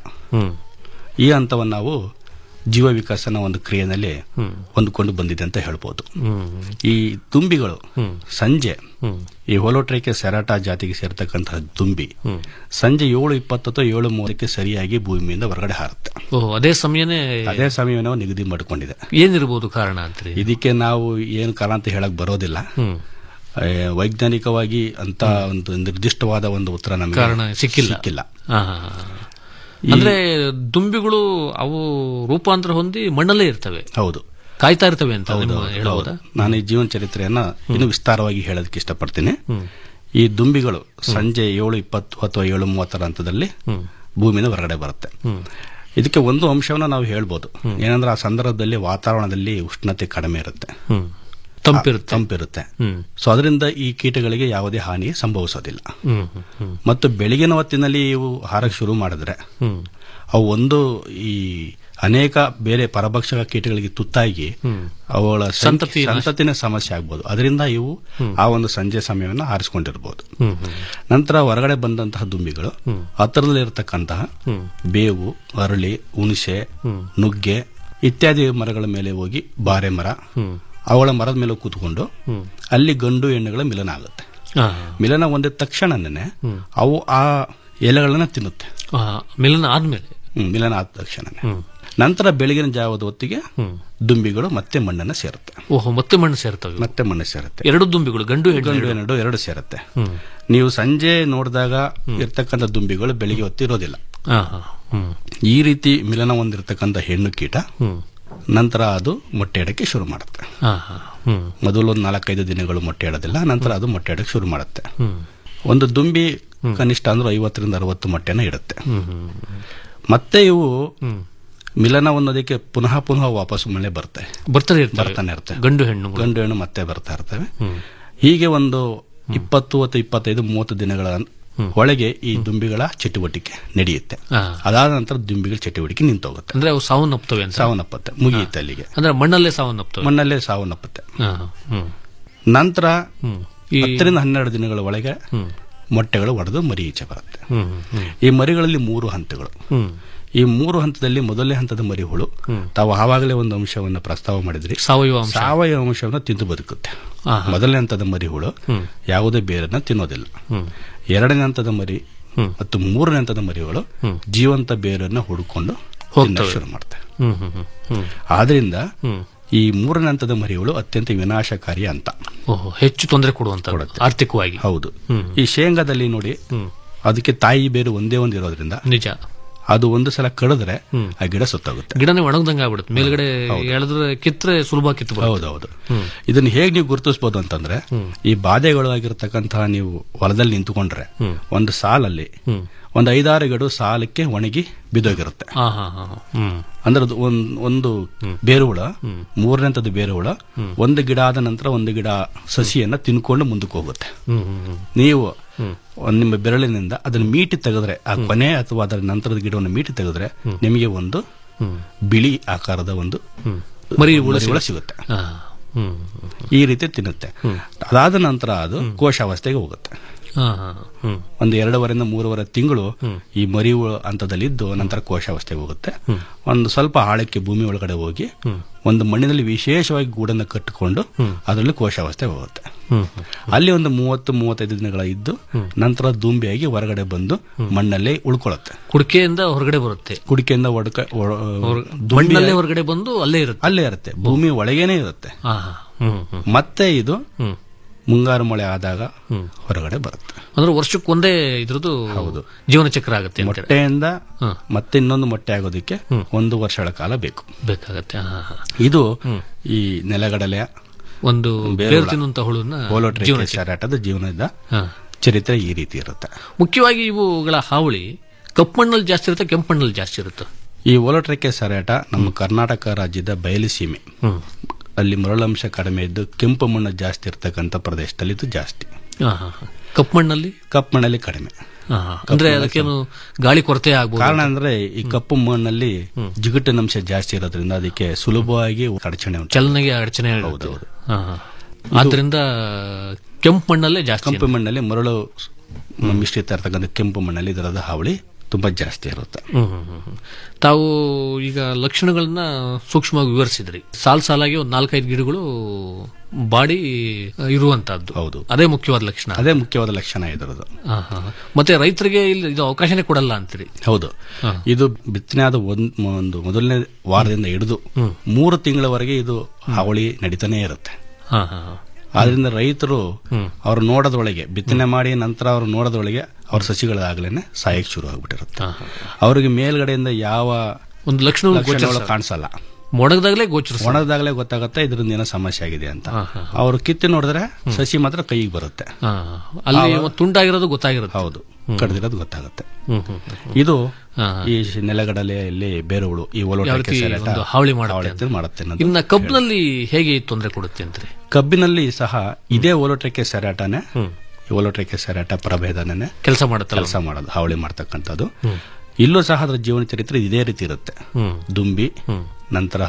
ಈ ಹಂತವನ್ನು ನಾವು ಜೀವ ವಿಕಾಸನ ಒಂದು ಕ್ರಿಯೆನಲ್ಲಿ ಹೊಂದ್ಕೊಂಡು ಬಂದಿದೆ ಅಂತ ಹೇಳ್ಬೋದು ಈ ತುಂಬಿಗಳು ಸಂಜೆ ಈ ಹೋಲೋಟ್ರೈಕೆ ಸೆರಾಟ ಜಾತಿಗೆ ಸೇರ್ತಕ್ಕಂತಹ ತುಂಬಿ ಸಂಜೆ ಏಳು ಇಪ್ಪತ್ತು ಅಥವಾ ಏಳು ಮೂವತ್ತಕ್ಕೆ ಸರಿಯಾಗಿ ಭೂಮಿಯಿಂದ ಹೊರಗಡೆ ಹಾರುತ್ತೆ ಓಹ್ ಅದೇ ಸಮಯನೇ ಅದೇ ಸಮಯವನ್ನು ನಾವು ನಿಗದಿ ಮಾಡಿಕೊಂಡಿದೆ ಏನಿರ್ಬೋದು ಕಾರಣ ಅಂತೀರಿ ಇದಕ್ಕೆ ನಾವು ಏನು ಕಾರಣ ಅಂತ ಹೇಳಕ್ ಬರೋದಿಲ್ಲ ಆ, ವೈಜ್ಞಾನಿಕವಾಗಿ ಅಂತ ಒಂದು ನಿರ್ದಿಷ್ಟವಾದ ಒಂದು ಉತ್ತರ ನಮಗೆ ಕಾರಣ ಸಿಕ್ಕಿಲ್ಲ. ಸಿಕ್ಕಿಲ್ಲ ಆ, ಹಾ, ಹಾ. ಅಂದ್ರೆ ದುಂಬಿಗಳು ಅವು ರೂಪಾಂತರ ಹೊಂದಿ ಮಣ್ಣಲ್ಲೇ ಇರ್ತವೆ ಹೌದು ಕಾಯ್ತಾ ಇರ್ತವೆ ಅಂತ ಹೌದು, ನಿಮ್ಮ ಹೌದು, ಹೇಳ್ಬೋದಾ ಹೌದು. ನಾನು ಈ ಜೀವನ ಚರಿತ್ರೆಯನ್ನ ಇನ್ನು ವಿಸ್ತಾರವಾಗಿ ಹೇಳೋದಕ್ಕೆ ಇಷ್ಟಪಡ್ತೀನಿ ಈ ದುಂಬಿಗಳು ಸಂಜೆ ಏಳು ಇಪ್ಪತ್ತು ಅಥವಾ ಏಳು ಮೂವತ್ತರ ಹಂತದಲ್ಲಿ ಭೂಮಿಯಿಂದ ಹೊರಗಡೆ ಬರುತ್ತೆ ಇದಕ್ಕೆ ಒಂದು ಅಂಶವನ್ನ ನಾವು ಹೇಳ್ಬೋದು ಏನಂದ್ರೆ ಆ ಸಂದರ್ಭದಲ್ಲಿ ವಾತಾವರಣದಲ್ಲಿ ಉಷ್ಣತೆ ಕಡಿಮೆ ಇರುತ್ತೆ ತಂಪಿರುತ್ತೆ ತಂಪಿರುತ್ತೆ ಸೊ ಅದರಿಂದ ಈ ಕೀಟಗಳಿಗೆ ಯಾವುದೇ ಹಾನಿ ಸಂಭವಿಸೋದಿಲ್ಲ ಮತ್ತು ಬೆಳಗಿನ ಹೊತ್ತಿನಲ್ಲಿ ಇವು ಹಾರಕ್ಕೆ ಶುರು ಮಾಡಿದ್ರೆ ಅವು ಒಂದು ಈ ಅನೇಕ ಬೇರೆ ಪರಭಕ್ಷಕ ಕೀಟಗಳಿಗೆ ತುತ್ತಾಗಿ ಅವುಗಳ ಸಂತತಿ ನಾಶ- ಸಂತತಿನ ಸಮಸ್ಯೆ ಆಗ್ಬೋದು ಅದರಿಂದ ಇವು ಆ ಒಂದು ಸಂಜೆ ಸಮಯವನ್ನು ಆರಿಸಿಕೊಂಡಿರ್ಬೋದು ನಂತರ ಹೊರಗಡೆ ಬಂದಂತಹ ದುಂಬಿಗಳು ಹತ್ತಿರದಲ್ಲಿರತಕ್ಕಂತಹ ಬೇವು ಅರಳಿ ಹುಣಸೆ ನುಗ್ಗೆ ಇತ್ಯಾದಿ ಮರಗಳ ಮೇಲೆ ಹೋಗಿ ಬಾರೆ ಮರ ಅವುಗಳ ಮರದ ಮೇಲೆ ಕೂತ್ಕೊಂಡು ಅಲ್ಲಿ ಗಂಡು ಹೆಣ್ಣುಗಳ ಮಿಲನ ಆಗುತ್ತೆ ಆ, ಮಿಲನ ಹೊಂದಿದ ತಕ್ಷಣನೇ ಅವು ಆ ಎಲೆಗಳನ್ನ ತಿನ್ನುತ್ತೆ ಆ, ಮಿಲನ ಆದ್ಮೇಲೆ ಹ್ಮ್, ಮಿಲನ ಆದ ತಕ್ಷಣ ನಂತರ ಬೆಳಗಿನ ಜಾವದ ಹೊತ್ತಿಗೆ ದುಂಬಿಗಳು ಮತ್ತೆ ಮಣ್ಣನ್ನು ಸೇರುತ್ತೆ ಓಹೋ ಮತ್ತೆ ಮಣ್ಣು ಸೇರ್ತವೆ ಇವು. ಮತ್ತೆ ಮಣ್ಣು ಸೇರುತ್ತೆ ಎರಡು ದುಂಬಿಗಳು ಗಂಡು ಹೆಣ್ಣು ಗಂಡು ಎರಡು. ಹೆಣ್ಣು ಎರಡು ಸೇರುತ್ತೆ ಹ್ಮ್. ನೀವು ಸಂಜೆ ನೋಡಿದಾಗ ಇರ್ತಕ್ಕಂಥ ದುಂಬಿಗಳು ಬೆಳಿಗ್ಗೆ ಹೊತ್ತು ಇರೋದಿಲ್ಲ ಹಾ, ಹಾ. ಹ್ಮ್. ಈ ರೀತಿ ಮಿಲನ ಹೊಂದಿರತಕ್ಕಂಥ ಹೆಣ್ಣು ಕೀಟ ಹ್ಮ್. ನಂತರ ಅದು ಮೊಟ್ಟೆ ಇಡಕ್ಕೆ ಶುರು ಮಾಡುತ್ತೆ ಹಾ, ಹಾ. ಹ್ಮ್. ಮೊದಲು ಒಂದು ನಾಲ್ಕೈದು ದಿನಗಳು ಮೊಟ್ಟೆ ಇಡೋದಿಲ್ಲ ನಂತರ ಅದು ಮೊಟ್ಟೆ ಇಡಕ್ಕೆ ಶುರು ಮಾಡುತ್ತೆ ಹ್ಮ್. ಒಂದು ದುಂಬಿ ಕನಿಷ್ಠ ಅಂದ್ರೆ ಐವತ್ತರಿಂದ ಅರವತ್ತು ಮೊಟ್ಟೆನ ಇಡುತ್ತೆ ಹ್ಮ್, ಹ್ಮ್. ಮತ್ತೆ ಇವು ಹ್ಮ್. ಮಿಲನ ಹೊಂದೋದಕ್ಕೆ ಪುನಃ ಪುನಃ ವಾಪಸ್ ಮಳೆ ಬರುತ್ತೆ ಬರ್ತಾರೆ ಇರ್ತವೆ. ಬರ್ತಾನೆ ಇರುತ್ತೆ ಗಂಡು ಹೆಣ್ಣು ಗಂಡು ಹೆಣ್ಣು ಮತ್ತೆ ಬರ್ತಾ ಇರ್ತವೆ ಹ್ಮ್. ಹೀಗೆ ಒಂದು ಇಪ್ಪತ್ತು ಅಥವಾ ಇಪ್ಪತ್ತೈದು ಮೂವತ್ತು ದಿನಗಳ ಒಳಗೆ ಈ ದುಂಬಿಗಳ ಚಟುವಟಿಕೆ ನಡೆಯುತ್ತೆ ಹಾ. ಅದಾದ ನಂತರ ದುಂಬಿಗಳ ಚಟುವಟಿಕೆ ನಿಂತೋಗುತ್ತೆ ಅಂದ್ರೆ ಅವು ಸಾವನ್ನಪ್ಪುತ್ತವೆ ಅಂತ ಸಾವನ್ನಪ್ಪತ್ತೆ ಮುಗಿಯುತ್ತೆ ಅಲ್ಲಿಗೆ ಅಂದ್ರೆ ಮಣ್ಣಲ್ಲೇ ಸಾವನ್ನಪ್ಪುತ್ತವೆ ಮಣ್ಣಲ್ಲೇ ಸಾವನ್ನಪ್ಪತ್ತೆ ಹಾ, ಹ್ಮ್. ನಂತರ ಹ್ಮ್. ಈ- ಹತ್ತರಿಂದ ಹನ್ನೆರಡು ದಿನಗಳ ಒಳಗೆ ಹ್ಮ್. ಮೊಟ್ಟೆಗಳು ಒಡೆದು ಮರಿ ಈಚೆ ಬರುತ್ತೆ ಹ್ಮ್, ಹ್ಮ್. ಈ ಮರಿಗಳಲ್ಲಿ ಮೂರು ಹಂತಗಳು ಹ್ಮ್. ಈ ಮೂರು ಹಂತದಲ್ಲಿ ಮೊದಲನೇ ಹಂತದ ಮರಿಹುಳು ತಾವು ಆವಾಗಲೇ ಒಂದು ಅಂಶವನ್ನು ಪ್ರಸ್ತಾವ ಮಾಡಿದ್ರಿ ಸಾವಯವ ಅಂಶ. ಸಾವಯವ ಅಂಶವನ್ನು ತಿಂದು ಬದುಕುತ್ತೆ ಆಹಾ. ಮೊದಲನೇ ಹಂತದ ಮರಿಹುಳು ಹ್ಮ್. ಯಾವುದೇ ಬೇರನ್ನ ತಿನ್ನೋದಿಲ್ಲ ಹ್ಮ್. ಎರಡನೇ ಹಂತದ ಮರಿ ಹ್ಮ್. ಮತ್ತು ಮೂರನೇ ಹಂತದ ಮರಿಗಳು ಹ್ಮ್. ಜೀವಂತ ಬೇರನ್ನ ಹುಡುಕೊಂಡು ಹೋಗ್ತವೆ. ತಿನ್ನಕ್ಕೆ ಶುರು ಮಾಡ್ತವೆ ಹ್ಮ್, ಹ್ಮ್, ಹ್ಮ್, ಹ್ಮ್. ಆದ್ರಿಂದ ಹ್ಮ್. ಈ ಮೂರನೇ ಹಂತದ ಮರಿಗಳು ಅತ್ಯಂತ ವಿನಾಶಕಾರಿ ಅಂತ ಓಹೋ ಹೆಚ್ಚು ತೊಂದರೆ ಕೊಡುವಂತ ಆರ್ಥಿಕವಾಗಿ ಹೌದು ಹ್ಮ್. ಈ ಶೇಂಗಾದಲ್ಲಿ ನೋಡಿ ಹ್ಮ್. ಅದಕ್ಕೆ ತಾಯಿ ಬೇರು ಒಂದೇ ಒಂದು ಇರೋದ್ರಿಂದ ನಿಜ ಅದು ಒಂದು ಸಲ ಕಡಿದ್ರೆ ಹ್ಮ್. ಆ ಗಿಡ ಸುತ್ತೋಗುತ್ತೆ ಗಿಡನೇ ಒಣಗ್ದಂಗೆ ಆಗ್ಬಿಡುತ್ತೆ ಮೇಲ್ಗಡೆ ಹೌದು. ಎಳೆದ್ರೆ ಕಿತ್ರೆ ಸುಲಭ ಕಿತ್ತು ಬರುತ್ತೆ. ಹೌದೌದು ಹ್ಮ್. ಇದನ್ನ ಹೇಗೆ ನೀವು ಗುರುತಿಸಬಹುದು ಅಂತಂದ್ರೆ ಹ್ಮ್. ಈ ಬಾಧೆಗಳು ಆಗಿರತಕ್ಕಂತಹ ನೀವು ಹೊಲದಲ್ಲಿ ನಿಂತುಕೊಂಡ್ರೆ ಹ್ಮ್. ಒಂದು ಸಾಲಲ್ಲಿ ಹ್ಮ್. ಒಂದು ಐದಾರು ಗಿಡ ಸಾಲಕ್ಕೆ ಒಣಗಿ ಬಿದ್ದೋಗಿರುತ್ತೆ ಹಾ ಹಾ ಹಾ ಹ್ಮ್ ಅಂದ್ರೆ ಅದು ಒಂದ್ ಒಂದು ಬೇರುಹುಳ ಮೂರನೇ ಹಂತದ ಬೇರುಹುಳ ಒಂದು ಗಿಡ ಆದ ನಂತರ ಒಂದು ಗಿಡ ಸಸಿಯನ್ನ ತಿನ್ಕೊಂಡು ಮುಂದಕ್ಕೆ ಹೋಗುತ್ತೆ ಹ್ಮ್ ಹ್ಮ್ ಹ್ಮ್ ನೀವು ಒಂದ್ ನಿಮ್ಮ ಬೆರಳಿನಿಂದ ಅದನ್ನ ಮೀಟಿ ತೆಗೆದ್ರೆ ಆ ಕೊನೆ ಅಥವಾ ಅದರ ನಂತರದ ಗಿಡವನ್ನು ಮೀಟಿ ತೆಗೆದ್ರೆ ನಿಮಗೆ ಒಂದು ಹ್ಮ್. ಬಿಳಿ ಆಕಾರದ ಒಂದು ಮರಿ ಹುಳ ಹುಳ ಸಿಗುತ್ತೆ. ಸಿಗುತ್ತೆ ಹಾ. ಹ್ಮ್ ಈ ರೀತಿ ತಿನ್ನುತ್ತೆ ಅದಾದ ನಂತರ ಅದು ಕೋಶಾವಸ್ಥೆಗೆ ಹೋಗುತ್ತೆ ಹಾ ಹಾ ಹ್ಮ್ ಒಂದು ಎರಡೂವರೆಯಿಂದ ಮೂರುವರೆ ತಿಂಗಳು ಈ ಮರಿ ಹುಳ ಹಂತದಲ್ಲಿದ್ದು ನಂತರ ಕೋಶಾವಸ್ಥೆಗೆ ಹೋಗುತ್ತೆ ಒಂದು ಸ್ವಲ್ಪ ಆಳಕ್ಕೆ ಭೂಮಿ ಒಳಗಡೆ ಹೋಗಿ ಒಂದು ಮಣ್ಣಿನಲ್ಲಿ ವಿಶೇಷವಾಗಿ ಗೂಡನ್ನು ಕಟ್ಟಿಕೊಂಡು ಅದರಲ್ಲಿ ಕೋಶಾವಸ್ಥೆಗೆ ಹೋಗುತ್ತೆ ಹ್ಮ್ ಅಲ್ಲಿ ಒಂದು ಮೂವತ್ತು ಮೂವತ್ತೈದು ದಿನಗಳ ಇದ್ದು ನಂತರ ದುಂಬಿಯಾಗಿ ಹೊರಗಡೆ ಬಂದು ಮಣ್ಣಲ್ಲೇ ಉಳ್ಕೊಳ್ಳುತ್ತೆ ಕುಡಿಕೆಯಿಂದ ಹೊರಗಡೆ ಬರುತ್ತೆ ಕುಡಿಕೆಯಿಂದ ಒಡಕ ಒ- ಹೊರ- ದುಂಬಿ ಮಣ್ಣಲ್ಲೇ ಹೊರಗಡೆ ಬಂದು ಅಲ್ಲೇ ಇರುತ್ತೆ ಅಲ್ಲೇ ಇರುತ್ತೆ ಭೂಮಿ ಒಳಗೇನೆ ಇರುತ್ತೆ ಹಾ ಹಾ ಹ್ಮ್ ಹ್ಮ್ ಮತ್ತೆ ಇದು ಹ್ಮ್ ಮುಂಗಾರು ಮಳೆ ಆದಾಗ ಹೊರಗಡೆ ಬರುತ್ತೆ ಅಂದ್ರೆ ವರ್ಷಕ್ಕೆ ಒಂದೇ ಇದ್ರದ್ದು ಹೌದು. ಜೀವನ ಚಕ್ರ ಆಗುತ್ತೆ ಅಂತೀರ. ಮೊಟ್ಟೆಯಿಂದ ಹ್ಮ್. ಮತ್ತೆ ಇನ್ನೊಂದು ಮೊಟ್ಟೆ ಆಗೋದಕ್ಕೆ ಒಂದು ವರ್ಷಗಳ ಕಾಲ ಬೇಕು ಬೇಕಾಗತ್ತೆ ಹಾ ಹಾ ಇದು ಈ ನೆಲಗಡಲೆಯ ಒಂದು ಬೇರುಳ. ಬೇರು ತಿನ್ನುವಂತ ಹುಳುನ ಹೋಲೋಟ್ರಿಕೆ ಜೀವನ ಚಕ್ರ. ಸಾರಾಟದ ಜೀವನದ ಹಾ. ಚರಿತ್ರೆ ಈ ರೀತಿ ಇರುತ್ತೆ ಮುಖ್ಯವಾಗಿ ಇವುಗಳ ಹಾವಳಿ ಕಪ್ಪು ಮಣ್ಣಲ್ಲಿ ಜಾಸ್ತಿ ಇರುತ್ತೆ ಕೆಂಪು ಮಣ್ಣಲ್ಲಿ ಜಾಸ್ತಿ ಇರುತ್ತೆ ಈ ಓಲೋಟ್ರಿಕೆ ಸಾರಾಟ ನಮ್ಮ ಕರ್ನಾಟಕ ರಾಜ್ಯದ ಬಯಲು ಸೀಮೆ ಹ್ಮ್ ಅಲ್ಲಿ ಮರಳಂಶ ಕಡಿಮೆ ಇದ್ದು ಕೆಂಪು ಮಣ್ಣು ಜಾಸ್ತಿ ಇರ್ತಕ್ಕಂಥ ಪ್ರದೇಶದಲ್ಲಿ ಇದು ಜಾಸ್ತಿ ಹಾ ಹಾ ಹಾ. ಕಪ್ಪು ಮಣ್ಣಲ್ಲಿ ಕಪ್ಪು ಮಣ್ಣಲ್ಲಿ ಕಡಿಮೆ ಹಾ, ಹಾ. ಅಂದ್ರೆ ಅದಕ್ಕೇನು ಗಾಳಿ ಕೊರತೆ ಆಗ್ಬೋದು ಕಾರಣ ಅಂದ್ರೆ ಈ ಕಪ್ಪು ಮಣ್ಣಲ್ಲಿ ಜಿಗುಟಿನಂಶ ಜಾಸ್ತಿ ಇರೋದ್ರಿಂದ ಅದಕ್ಕೆ ಸುಲಭವಾಗಿ ಅಡಚಣೆ ಉಂಟು ಚಲನೆಗೆ ಅಡಚಣೆ ಆಗುತ್ತೆ. ಹಾ, ಹಾ. ಆದ್ರಿಂದ ಕೆಂಪು ಮಣ್ಣಲ್ಲೇ ಜಾಸ್ತಿ ಕೆಂಪು ಮಣ್ಣಲ್ಲಿ ಮರಳು ಮಿಶ್ರಿತ ಇರ್ತಕ್ಕಂಥ ಕೆಂಪು ಮಣ್ಣಲ್ಲಿ ಇದರದ ಹಾವಳಿ ತುಂಬಾ ಜಾಸ್ತಿ ಇರುತ್ತೆ ಹ್ಮ್, ಹ್ಮ್, ಹ್ಮ್, ಹ್ಮ್. ತಾವು ಈಗ ಲಕ್ಷಣಗಳನ್ನ ಸೂಕ್ಷ್ಮವಾಗಿ ವಿವರಿಸಿದ್ರಿ ಸಾಲ್ ಸಾಲಾಗಿ ಒಂದು ನಾಲ್ಕೈದು ಗಿಡಗಳು ಬಾಡಿ ಇರುವಂತಹದ್ದು ಹೌದು. ಅದೇ ಮುಖ್ಯವಾದ ಲಕ್ಷಣ ಅದೇ ಮುಖ್ಯವಾದ ಲಕ್ಷಣ ಇದರದು ಹಾ, ಹಾ, ಹಾ. ಮತ್ತೆ ರೈತರಿಗೆ ಇಲ್ಲಿ ಇದು ಅವಕಾಶನೇ ಕೊಡಲ್ಲ ಅಂತೀರಿ ಹೌದು ಹಾ. ಇದು ಬಿತ್ತನೆ ಆದ ಒಂದ್ ಒಂದು ಮೊದಲನೇ ವಾರದಿಂದ ಹಿಡಿದು ಮೂರು ತಿಂಗಳವರೆಗೆ ಇದು ಹಾವಳಿ ನಡೀತಾನೆ ಇರುತ್ತೆ ಹಾ, ಹಾ, ಹಾ. ಆದ್ರಿಂದ ರೈತರು ಅವ್ರು ನೋಡೋದ್ರೊಳಗೆ ಬಿತ್ತನೆ ಮಾಡಿ ನಂತರ ಅವ್ರು ನೋಡೋದ್ರೊಳಗೆ ಅವ್ರ ಸಸಿಗಳಾಗ್ಲೇನೆ ಸಾಯಕ್ ಶುರು ಆಗ್ಬಿಟ್ಟಿರುತ್ತೆ ಹಾ, ಹಾ. ಅವ್ರಿಗೆ ಮೇಲ್ಗಡೆಯಿಂದ ಯಾವ ಒಂದು ಲಕ್ಷಣಗಳು ಲಕ್ಷಣಗಳು ಗೋಚರಿಸ- ಕಾಣಿಸಲ್ಲ ಮೊಣಗದಾಗಲೇ ಗೋಚರಿಸ ಒಣದಾಗಲೇ ಗೊತ್ತಾಗುತ್ತೆ ಇದರಿಂದ ಏನೋ ಸಮಸ್ಯೆ ಆಗಿದೆ ಅಂತ ಹಾ, ಹಾ, ಅವ್ರು ಕಿತ್ತಿ ನೋಡಿದ್ರೆ ಸಸಿ ಮಾತ್ರ ಕೈಗೆ ಬರುತ್ತೆ ಹಾ, ಹಾ. ಅಲ್ಲಿ ಒಂದು ತುಂಡಾಗಿರೋದು ಗೊತ್ತಾಗಿರುತ್ತೆ ಹೌದು ಕಡ್ದಿರೋದು ಗೊತ್ತಾಗುತ್ತೆ ಹ್ಮ್, ಹ್ಮ್, ಹ್ಮ್. ಇದು ಹಾ, ಈ ನೆಲಗಡಲೆಯಲ್ಲಿ ಬೇರುಗಳು ಈ ಯಾವ ಒಲೋಟಕ್ಕೆ ರೀತಿ ಸೇರಾಟ ಒಂದು ಹಾವಳಿ ಮಾಡುತ್ತೆ ಹಾವಳಿ ಅಂತ. ಮಾಡುತ್ತೆ ಅನ್ನೋದು ಇನ್ನ ಕಬ್ಬಿನಲ್ಲಿ ಹೇಗೆ ತೊಂದರೆ ಕೊಡುತ್ತೆ ಅಂತೀರಿ ಕಬ್ಬಿನಲ್ಲಿ ಸಹ ಇದೇ ಓಲೋಟ್ರಿಕೆ ಸೆರಾಟನೇ ಈ ಓಲೋಟ್ರಿಕೆ ಸೆರಾಟ ಪ್ರಭೇದನೇ ಕೆಲಸ ಮಾಡುತ್ತಲ್ಲ ಕೆಲಸ ಮಾಡೋದು ಹಾವಳಿ ಮಾಡ್ತಕ್ಕಂಥದ್ದು ಇಲ್ಲೂ ಸಹ ಅದರ ಜೀವನ ಚರಿತ್ರೆ ಇದೇ ರೀತಿ ಇರುತ್ತೆ ಹ್ಮ್. ದುಂಬಿ ನಂತರ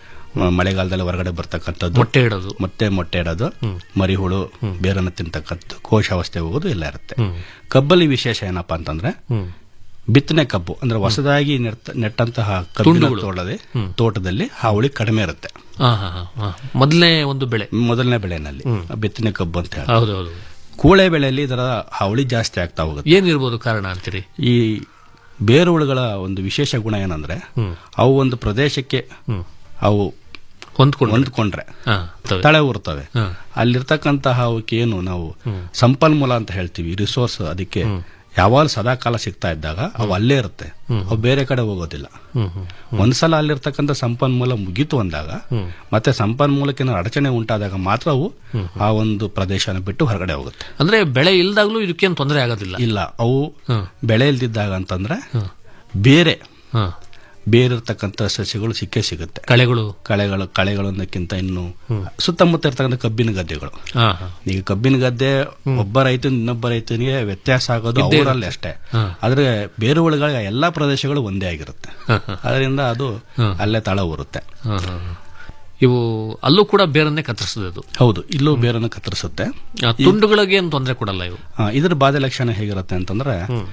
ಮ- ಮಳೆಗಾಲದಲ್ಲಿ ಹೊರಗಡೆ ಬರ್ತಕ್ಕಂಥದ್ದು ಮೊಟ್ಟೆ ಇಡೋದು ಮತ್ತೆ ಮೊಟ್ಟೆ ಇಡೋದು ಮರಿಹುಳು ಬೇರನ್ನು ತಿಂತಕ್ಕಂಥದ್ದು ಕೋಶಾವಸ್ಥೆ ಹೋಗೋದು ಎಲ್ಲ ಇರುತ್ತೆ ಕಬ್ಬಲ್ಲಿ ವಿಶೇಷ ಏನಪ್ಪಾ ಅಂತಂದ್ರೆ ಬಿತ್ತನೆ ಕಬ್ಬು ಅಂದ್ರೆ ಹೊಸದಾಗಿ ನೆಟ್ಟ- ನೆಟ್ಟಂತಹ ಕಬ್ಬಿನ ತುಂಡುಗಳು. ತೋಟದಲ್ಲಿ ತೋಟದಲ್ಲಿ ಹಾವಳಿ ಕಡಿಮೆ ಇರುತ್ತೆ ಹಾ, ಹಾ, ಹಾ, ಹಾ. ಮೊದಲನೇ ಒಂದು ಬೆಳೆ ಮೊದಲನೇ ಬೆಳೆನಲ್ಲಿ ಬಿತ್ತನೆ ಕಬ್ಬು ಅಂತ ಹೇಳಿ ಹೌದೌದು ಕೂಳೆ ಬೆಳೆಯಲ್ಲಿ ಇದರ ಹಾವಳಿ ಜಾಸ್ತಿ ಆಗ್ತಾ ಹೋಗುತ್ತೆ ಏನಿರ್ಬೋದು ಕಾರಣ ಅಂತೀರಿ ಈ ಬೇರುಹುಳುಗಳ ಒಂದು ವಿಶೇಷ ಗುಣ ಏನಂದ್ರೆ ಅವು ಒಂದು ಪ್ರದೇಶಕ್ಕೆ ಅವು ಹೊಂದ್ಕೊಂಡ್ರೆ. ಹೊಂದ್ಕೊಂಡ್ರೆ ಹಾ, ತವೆ. ತಳೆ ಊರ್ತವೆ ಹಾ. ಅಲ್ಲಿರ್ತಕ್ಕಂತಹ ಅವಕ್ಕೆ ಏನು ನಾವು ಸಂಪನ್ಮೂಲ ಅಂತ ಹೇಳ್ತೀವಿ ರಿಸೋರ್ಸ್ ಅದಕ್ಕೆ ಯಾವಾಗ ಸದಾಕಾಲ ಸಿಗ್ತಾ ಇದ್ದಾಗ ಅವು ಅಲ್ಲೇ ಇರುತ್ತೆ ಅವು ಬೇರೆ ಕಡೆ ಹೋಗೋದಿಲ್ಲ ಹ್ಮ್, ಹ್ಮ್. ಒಂದ್ಸಲ ಅಲ್ಲಿರ್ತಕ್ಕಂಥ ಸಂಪನ್ಮೂಲ ಮುಗೀತು ಅಂದಾಗ ಮತ್ತೆ ಸಂಪನ್ಮೂಲಕ್ಕೆ ಏನಾದ್ರು ಅಡಚಣೆ ಉಂಟಾದಾಗ ಮಾತ್ರ ಅವು ಆ ಒಂದು ಪ್ರದೇಶನ ಬಿಟ್ಟು ಹೊರಗಡೆ ಹೋಗುತ್ತೆ ಅಂದ್ರೆ ಬೆಳೆ ಇಲ್ದಾಗ್ಲೂ ಇದಕ್ಕೇನು ತೊಂದರೆ ಆಗೋದಿಲ್ಲ ಇಲ್ಲ ಅವು ಹ್ಮ್. ಬೆಳೆ ಇಲ್ದಿದ್ದಾಗ ಅಂತಂದ್ರೆ ಬೇರೆ ಹಾ. ಬೇರೆ ಇರ್ತಕ್ಕಂಥ ಸಸ್ಯಗಳು ಸಿಕ್ಕೇ ಸಿಗುತ್ತೆ ಕಳೆಗಳು ಕಳೆಗಳು ಕಳೆಗಳು ಅನ್ನೋಕ್ಕಿಂತ ಇನ್ನು ಸುತ್ತಮುತ್ತ ಇರ್ತಕ್ಕಂಥ ಕಬ್ಬಿನ ಗದ್ದೆಗಳು ಹಾ, ಹಾ. ಈಗ ಕಬ್ಬಿನ ಗದ್ದೆ ಒಬ್ಬ ರೈತ ಇನ್ನೊಬ್ಬ ರೈತನಿಗೆ ವ್ಯತ್ಯಾಸ ಆಗೋದು ಇದ್ದೇ ಅವರಲ್ಲಿ ಇರುತ್ತೆ. ಅಷ್ಟೇ ಹಾ. ಆದ್ರೆ ಬೇರೆ ಒಳಗ ಎಲ್ಲಾ ಪ್ರದೇಶಗಳು ಒಂದೇ ಆಗಿರುತ್ತೆ ಹಾ, ಹಾ. ಅದರಿಂದ ಅದು ಹಾ. ಅಲ್ಲೇ ತಳ ಊರುತ್ತೆ ಹಾ, ಹಾ, ಹಾ. ಇವು ಅಲ್ಲೂ ಕೂಡ ಬೇರನ್ನೇ ಕತ್ತರಿಸೋದು ಅದು ಹೌದು ಇಲ್ಲೂ ಬೇರನ್ನು ಕತ್ತರಿಸುತ್ತೆ ಆ, ತುಂಡುಗಳಿಗೆ ಏನು ತೊಂದರೆ ಕೊಡಲ್ಲ ಇವು ಆ, ಇದ್ರ ಬಾಧೆ ಲಕ್ಷಣ ಹೇಗಿರುತ್ತೆ ಅಂತಂದ್ರೆ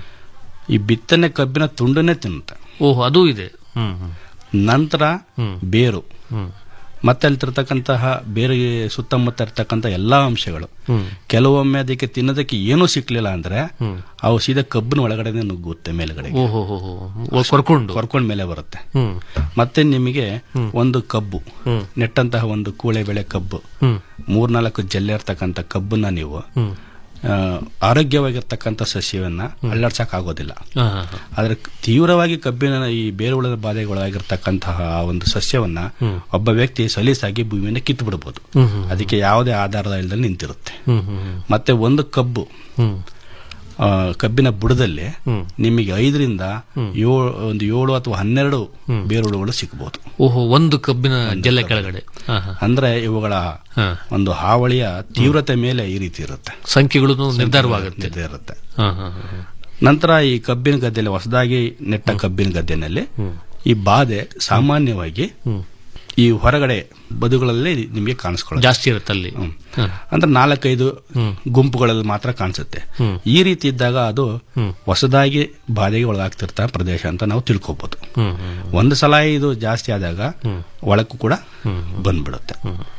ಈ ಬಿತ್ತನೆ ಕಬ್ಬಿನ ತುಂಡನ್ನೇ ತಿನ್ನುತ್ತೆ ಓಹೋ ಅದು ಇದೆ ಹ್ಮ್ ಹ್ಮ್. ನಂತರ ಹ್ಮ್. ಬೇರು ಹ್ಮ್. ಮತ್ತೆ ಅಲ್ಲಿರ್ತಕ್ಕಂತಹ ಬೇರೆ ಸುತ್ತಮುತ್ತ ಇರ್ತಕ್ಕಂಥ ಎಲ್ಲಾ ಅಂಶಗಳು ಹ್ಮ್. ಕೆಲವೊಮ್ಮೆ ಅದಕ್ಕೆ ತಿನ್ನೋದಕ್ಕೆ ಏನೂ ಸಿಕ್ಲಿಲ್ಲ ಅಂದ್ರೆ ಅವು ಸೀದಾ ಕಬ್ಬಿನ ಒಳಗಡೆ ನುಗ್ಗುತ್ತೆ ಮೇಲ್ಗಡೆ ಓಹೋ ಹೋ ಹೋ ಓ, ಕೊರ್ಕೊಂಡು ಕೊರ್ಕೊಂಡ್ ಮೇಲೆ ಬರುತ್ತೆ ಹ್ಮ್ ಮತ್ತೆ ನಿಮಗೆ ಒಂದು ಕಬ್ಬು ನೆಟ್ಟಂತಹ ಒಂದು ಕೂಳೆ ಬೆಳೆ ಕಬ್ಬು ಹ್ಮ್. ಮೂರ್ನಾಲ್ಕು ಜಲ್ಲೆ ಇರ್ತಕ್ಕಂಥ ಕಬ್ಬನ್ನ ನೀವು ಹ್ಮ್. ಆ, ಆರೋಗ್ಯವಾಗಿರ್ತಕ್ಕಂಥ ಸಸ್ಯವನ್ನ ಅಳ್ಳಾಡ್ಸಕ್ ಆಗೋದಿಲ್ಲ ಹಾ, ಹಾ, ಹಾ. ಆದ್ರೆ ತೀವ್ರವಾಗಿ ಕಬ್ಬಿನ ಈ ಬೇರೆ ಹುಳದ ಬಾಧೆಗೊಳಗಾಗಿರ್ತಕ್ಕಂತಹ ಆ ಒಂದು ಸಸ್ಯವನ್ನ ಒಬ್ಬ ವ್ಯಕ್ತಿ ಸಲೀಸಾಗಿ ಭೂಮಿಯಿಂದ ಕಿತ್ತು ಬಿಡಬಹುದು ಹ್ಮ್, ಹ್ಮ್. ಅದಕ್ಕೆ ಯಾವುದೇ ಆಧಾರದ ಇಲ್ಲದೆ ನಿಂತಿರುತ್ತೆ ಹ್ಮ್ ಹ್ಮ್ ಹ್ಮ್. ಮತ್ತೆ ಒಂದು ಕಬ್ಬು ಹ್ಮ್. ಆ, ಕಬ್ಬಿನ ಬುಡದಲ್ಲಿ ನಿಮಗೆ ಐದರಿಂದ ಏಳು ಒಂದು ಏಳು ಅಥವಾ ಹನ್ನೆರಡು ಬೇರುಳುಗಳು ಸಿಗಬಹುದು ಓಹೋ ಒಂದು ಕಬ್ಬಿನ ಜಲ್ಲೆ ಕೆಳಗಡೆ ಹಾ, ಹಾ. ಅಂದ್ರೆ ಇವುಗಳ ಹಾ. ಒಂದು ಹಾವಳಿಯ ತೀವ್ರತೆ ಮೇಲೆ ಈ ರೀತಿ ಇರುತ್ತೆ ಸಂಖ್ಯೆಗಳು ನಿರ್ಧಾರವಾಗುತ್ತೆ ನಿರ್ಧಾರ ಇರುತ್ತೆ ಹಾ, ಹಾ, ಹಾ, ಹಾ. ನಂತರ ಈ ಕಬ್ಬಿನ ಗದ್ದೆಯಲ್ಲಿ ಹೊಸದಾಗಿ ನೆಟ್ಟ ಕಬ್ಬಿನ ಗದ್ದೆನಲ್ಲಿ ಈ ಬಾಧೆ ಸಾಮಾನ್ಯವಾಗಿ ಈ ಹೊರಗಡೆ ಬದುಗಳಲ್ಲಿ ನಿಮಗೆ ಕಾಣಿಸ್ಕೊಳ್ಳುತ್ತೆ ಜಾಸ್ತಿ ಇರುತ್ತೆ ಅಲ್ಲಿ ಹ್ಮ್. ಅಂದ್ರೆ ನಾಲ್ಕೈದು ಗುಂಪುಗಳಲ್ಲಿ ಮಾತ್ರ ಕಾಣಿಸುತ್ತೆ ಈ ರೀತಿ ಇದ್ದಾಗ ಅದು ಹೊಸದಾಗಿ ಬಾಧೆಗೆ ಒಳಗಾಗ್ತಿರ್ತ ಪ್ರದೇಶ ಅಂತ ನಾವು ತಿಳ್ಕೊಬಹುದು ಹ್ಮ್, ಹ್ಮ್. ಒಂದು ಸಲ ಇದು ಜಾಸ್ತಿ ಆದಾಗ ಒಳಕ್ಕೂ ಕೂಡ ಬಂದ್ಬಿಡುತ್ತೆ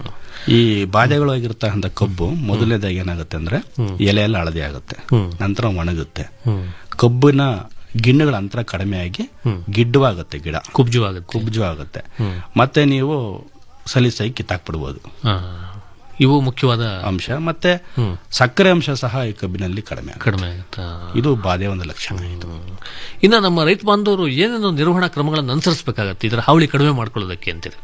ಈ ಬಾಧೆಗಳಾಗಿರ್ತಕ್ಕಂಥ ಕಬ್ಬು ಮೊದಲನೇದಾಗಿ ಏನಾಗುತ್ತೆ ಅಂದ್ರೆ ಎಲೆ ಎಲ್ಲ ಹಳದಿ ಆಗುತ್ತೆ ನಂತರ ಒಣಗುತ್ತೆ ಕಬ್ಬಿನ ಗಿಣ್ಣಗಳ ಅಂತರ ಕಡಿಮೆ ಆಗಿ ಗಿಡ್ಡವಾಗುತ್ತೆ ಗಿಡ ಕುಬ್ಜವಾಗುತ್ತೆ ಕುಬ್ಜವಾಗುತ್ತೆ ಮತ್ತೆ ನೀವು ಸಲೀಸಾಗಿ ಕಿತ್ತಾಕ್ಬಿಡ್ಬೋದು ಹಾ. ಇವು ಮುಖ್ಯವಾದ ಅಂಶ ಮತ್ತೆ ಸಕ್ಕರೆ ಅಂಶ ಸಹ ಈ ಕಬ್ಬಿನಲ್ಲಿ ಕಡಿಮೆ ಆಗುತ್ತೆ. ಕಡಿಮೆ ಆಗುತ್ತಾ ಇದು ಬಾಧೆ ಒಂದು ಲಕ್ಷಣ ಇದು ಇನ್ನು ನಮ್ಮ ರೈತ ಬಾಂಧವರು ಏನೇನು ನಿರ್ವಹಣಾ ಕ್ರಮಗಳನ್ನು ಅನುಸರಿಸಬೇಕಾಗತ್ತೆ ಇದರ ಹಾವಳಿ ಕಡಿಮೆ ಮಾಡ್ಕೊಳ್ಳೋದಕ್ಕೆ ಅಂತೀರಿ